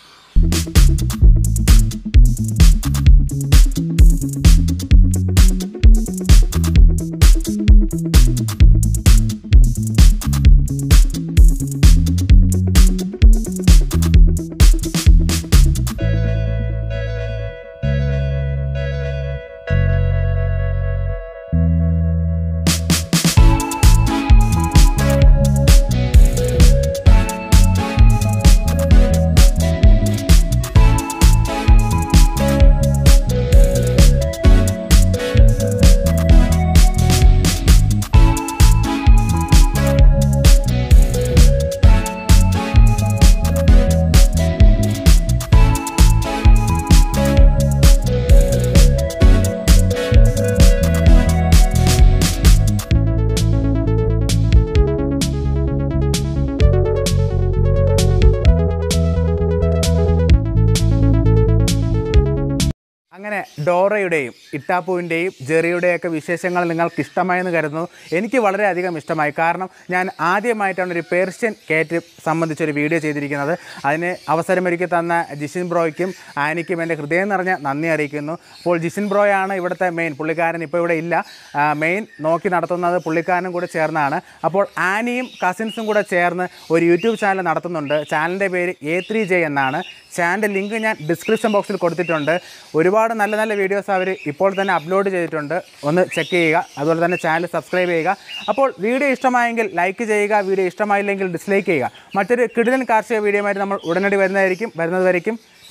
അങ്ങനെ ഡോറയുടെയും ഇട്ടാപ്പുവിൻ്റെയും ജെറിയുടെയൊക്കെ വിശേഷങ്ങൾ നിങ്ങൾക്ക് ഇഷ്ടമായെന്ന് കരുതുന്നു എനിക്ക് വളരെയധികം ഇഷ്ടമായി കാരണം ഞാൻ ആദ്യമായിട്ടാണ് ഒരു പേർഷ്യൻ കേറ്റ് സംബന്ധിച്ചൊരു വീഡിയോ ചെയ്തിരിക്കുന്നത് അതിന് അവസരമൊരുക്കി തന്ന ജിഷിൻ ബ്രോയ്ക്കും ആനിക്കും എൻ്റെ ഹൃദയം നിറഞ്ഞ നന്ദി അറിയിക്കുന്നു അപ്പോൾ ജിഷിൻ ബ്രോയാണ് ഇവിടുത്തെ മെയിൻ പുള്ളിക്കാരൻ ഇപ്പോൾ ഇവിടെ ഇല്ല ആ, മെയിൻ നോക്കി നടത്തുന്നത് പുള്ളിക്കാരനും കൂടെ ചേർന്നാണ് അപ്പോൾ ആനിയും കസിൻസും കൂടെ ചേർന്ന് ഒരു യൂട്യൂബ് ചാനൽ നടത്തുന്നുണ്ട് ചാനലിൻ്റെ പേര് എ ത്രീ ജെ എന്നാണ് ചാനലിൻ്റെ ലിങ്ക് ഞാൻ ഡിസ്ക്രിപ്ഷൻ ബോക്സിൽ കൊടുത്തിട്ടുണ്ട് ഒരുപാട് നല്ല നല്ല വീഡിയോസ് അവർ ഇപ്പോൾ തന്നെ അപ്ലോഡ് ചെയ്തിട്ടുണ്ട് ഒന്ന് ചെക്ക് ചെയ്യുക അതുപോലെ തന്നെ ചാനൽ സബ്സ്ക്രൈബ് ചെയ്യുക അപ്പോൾ വീഡിയോ ഇഷ്ടമായെങ്കിൽ ലൈക്ക് ചെയ്യുക വീഡിയോ ഇഷ്ടമായില്ലെങ്കിൽ ഡിസ്ലൈക്ക് ചെയ്യുക മറ്റൊരു കിടിലൻ കാർഷിക വീഡിയോ ആയിട്ട് നമ്മൾ ഉടനടി വരുന്നതായിരിക്കും വരുന്നതുവരയ്ക്കും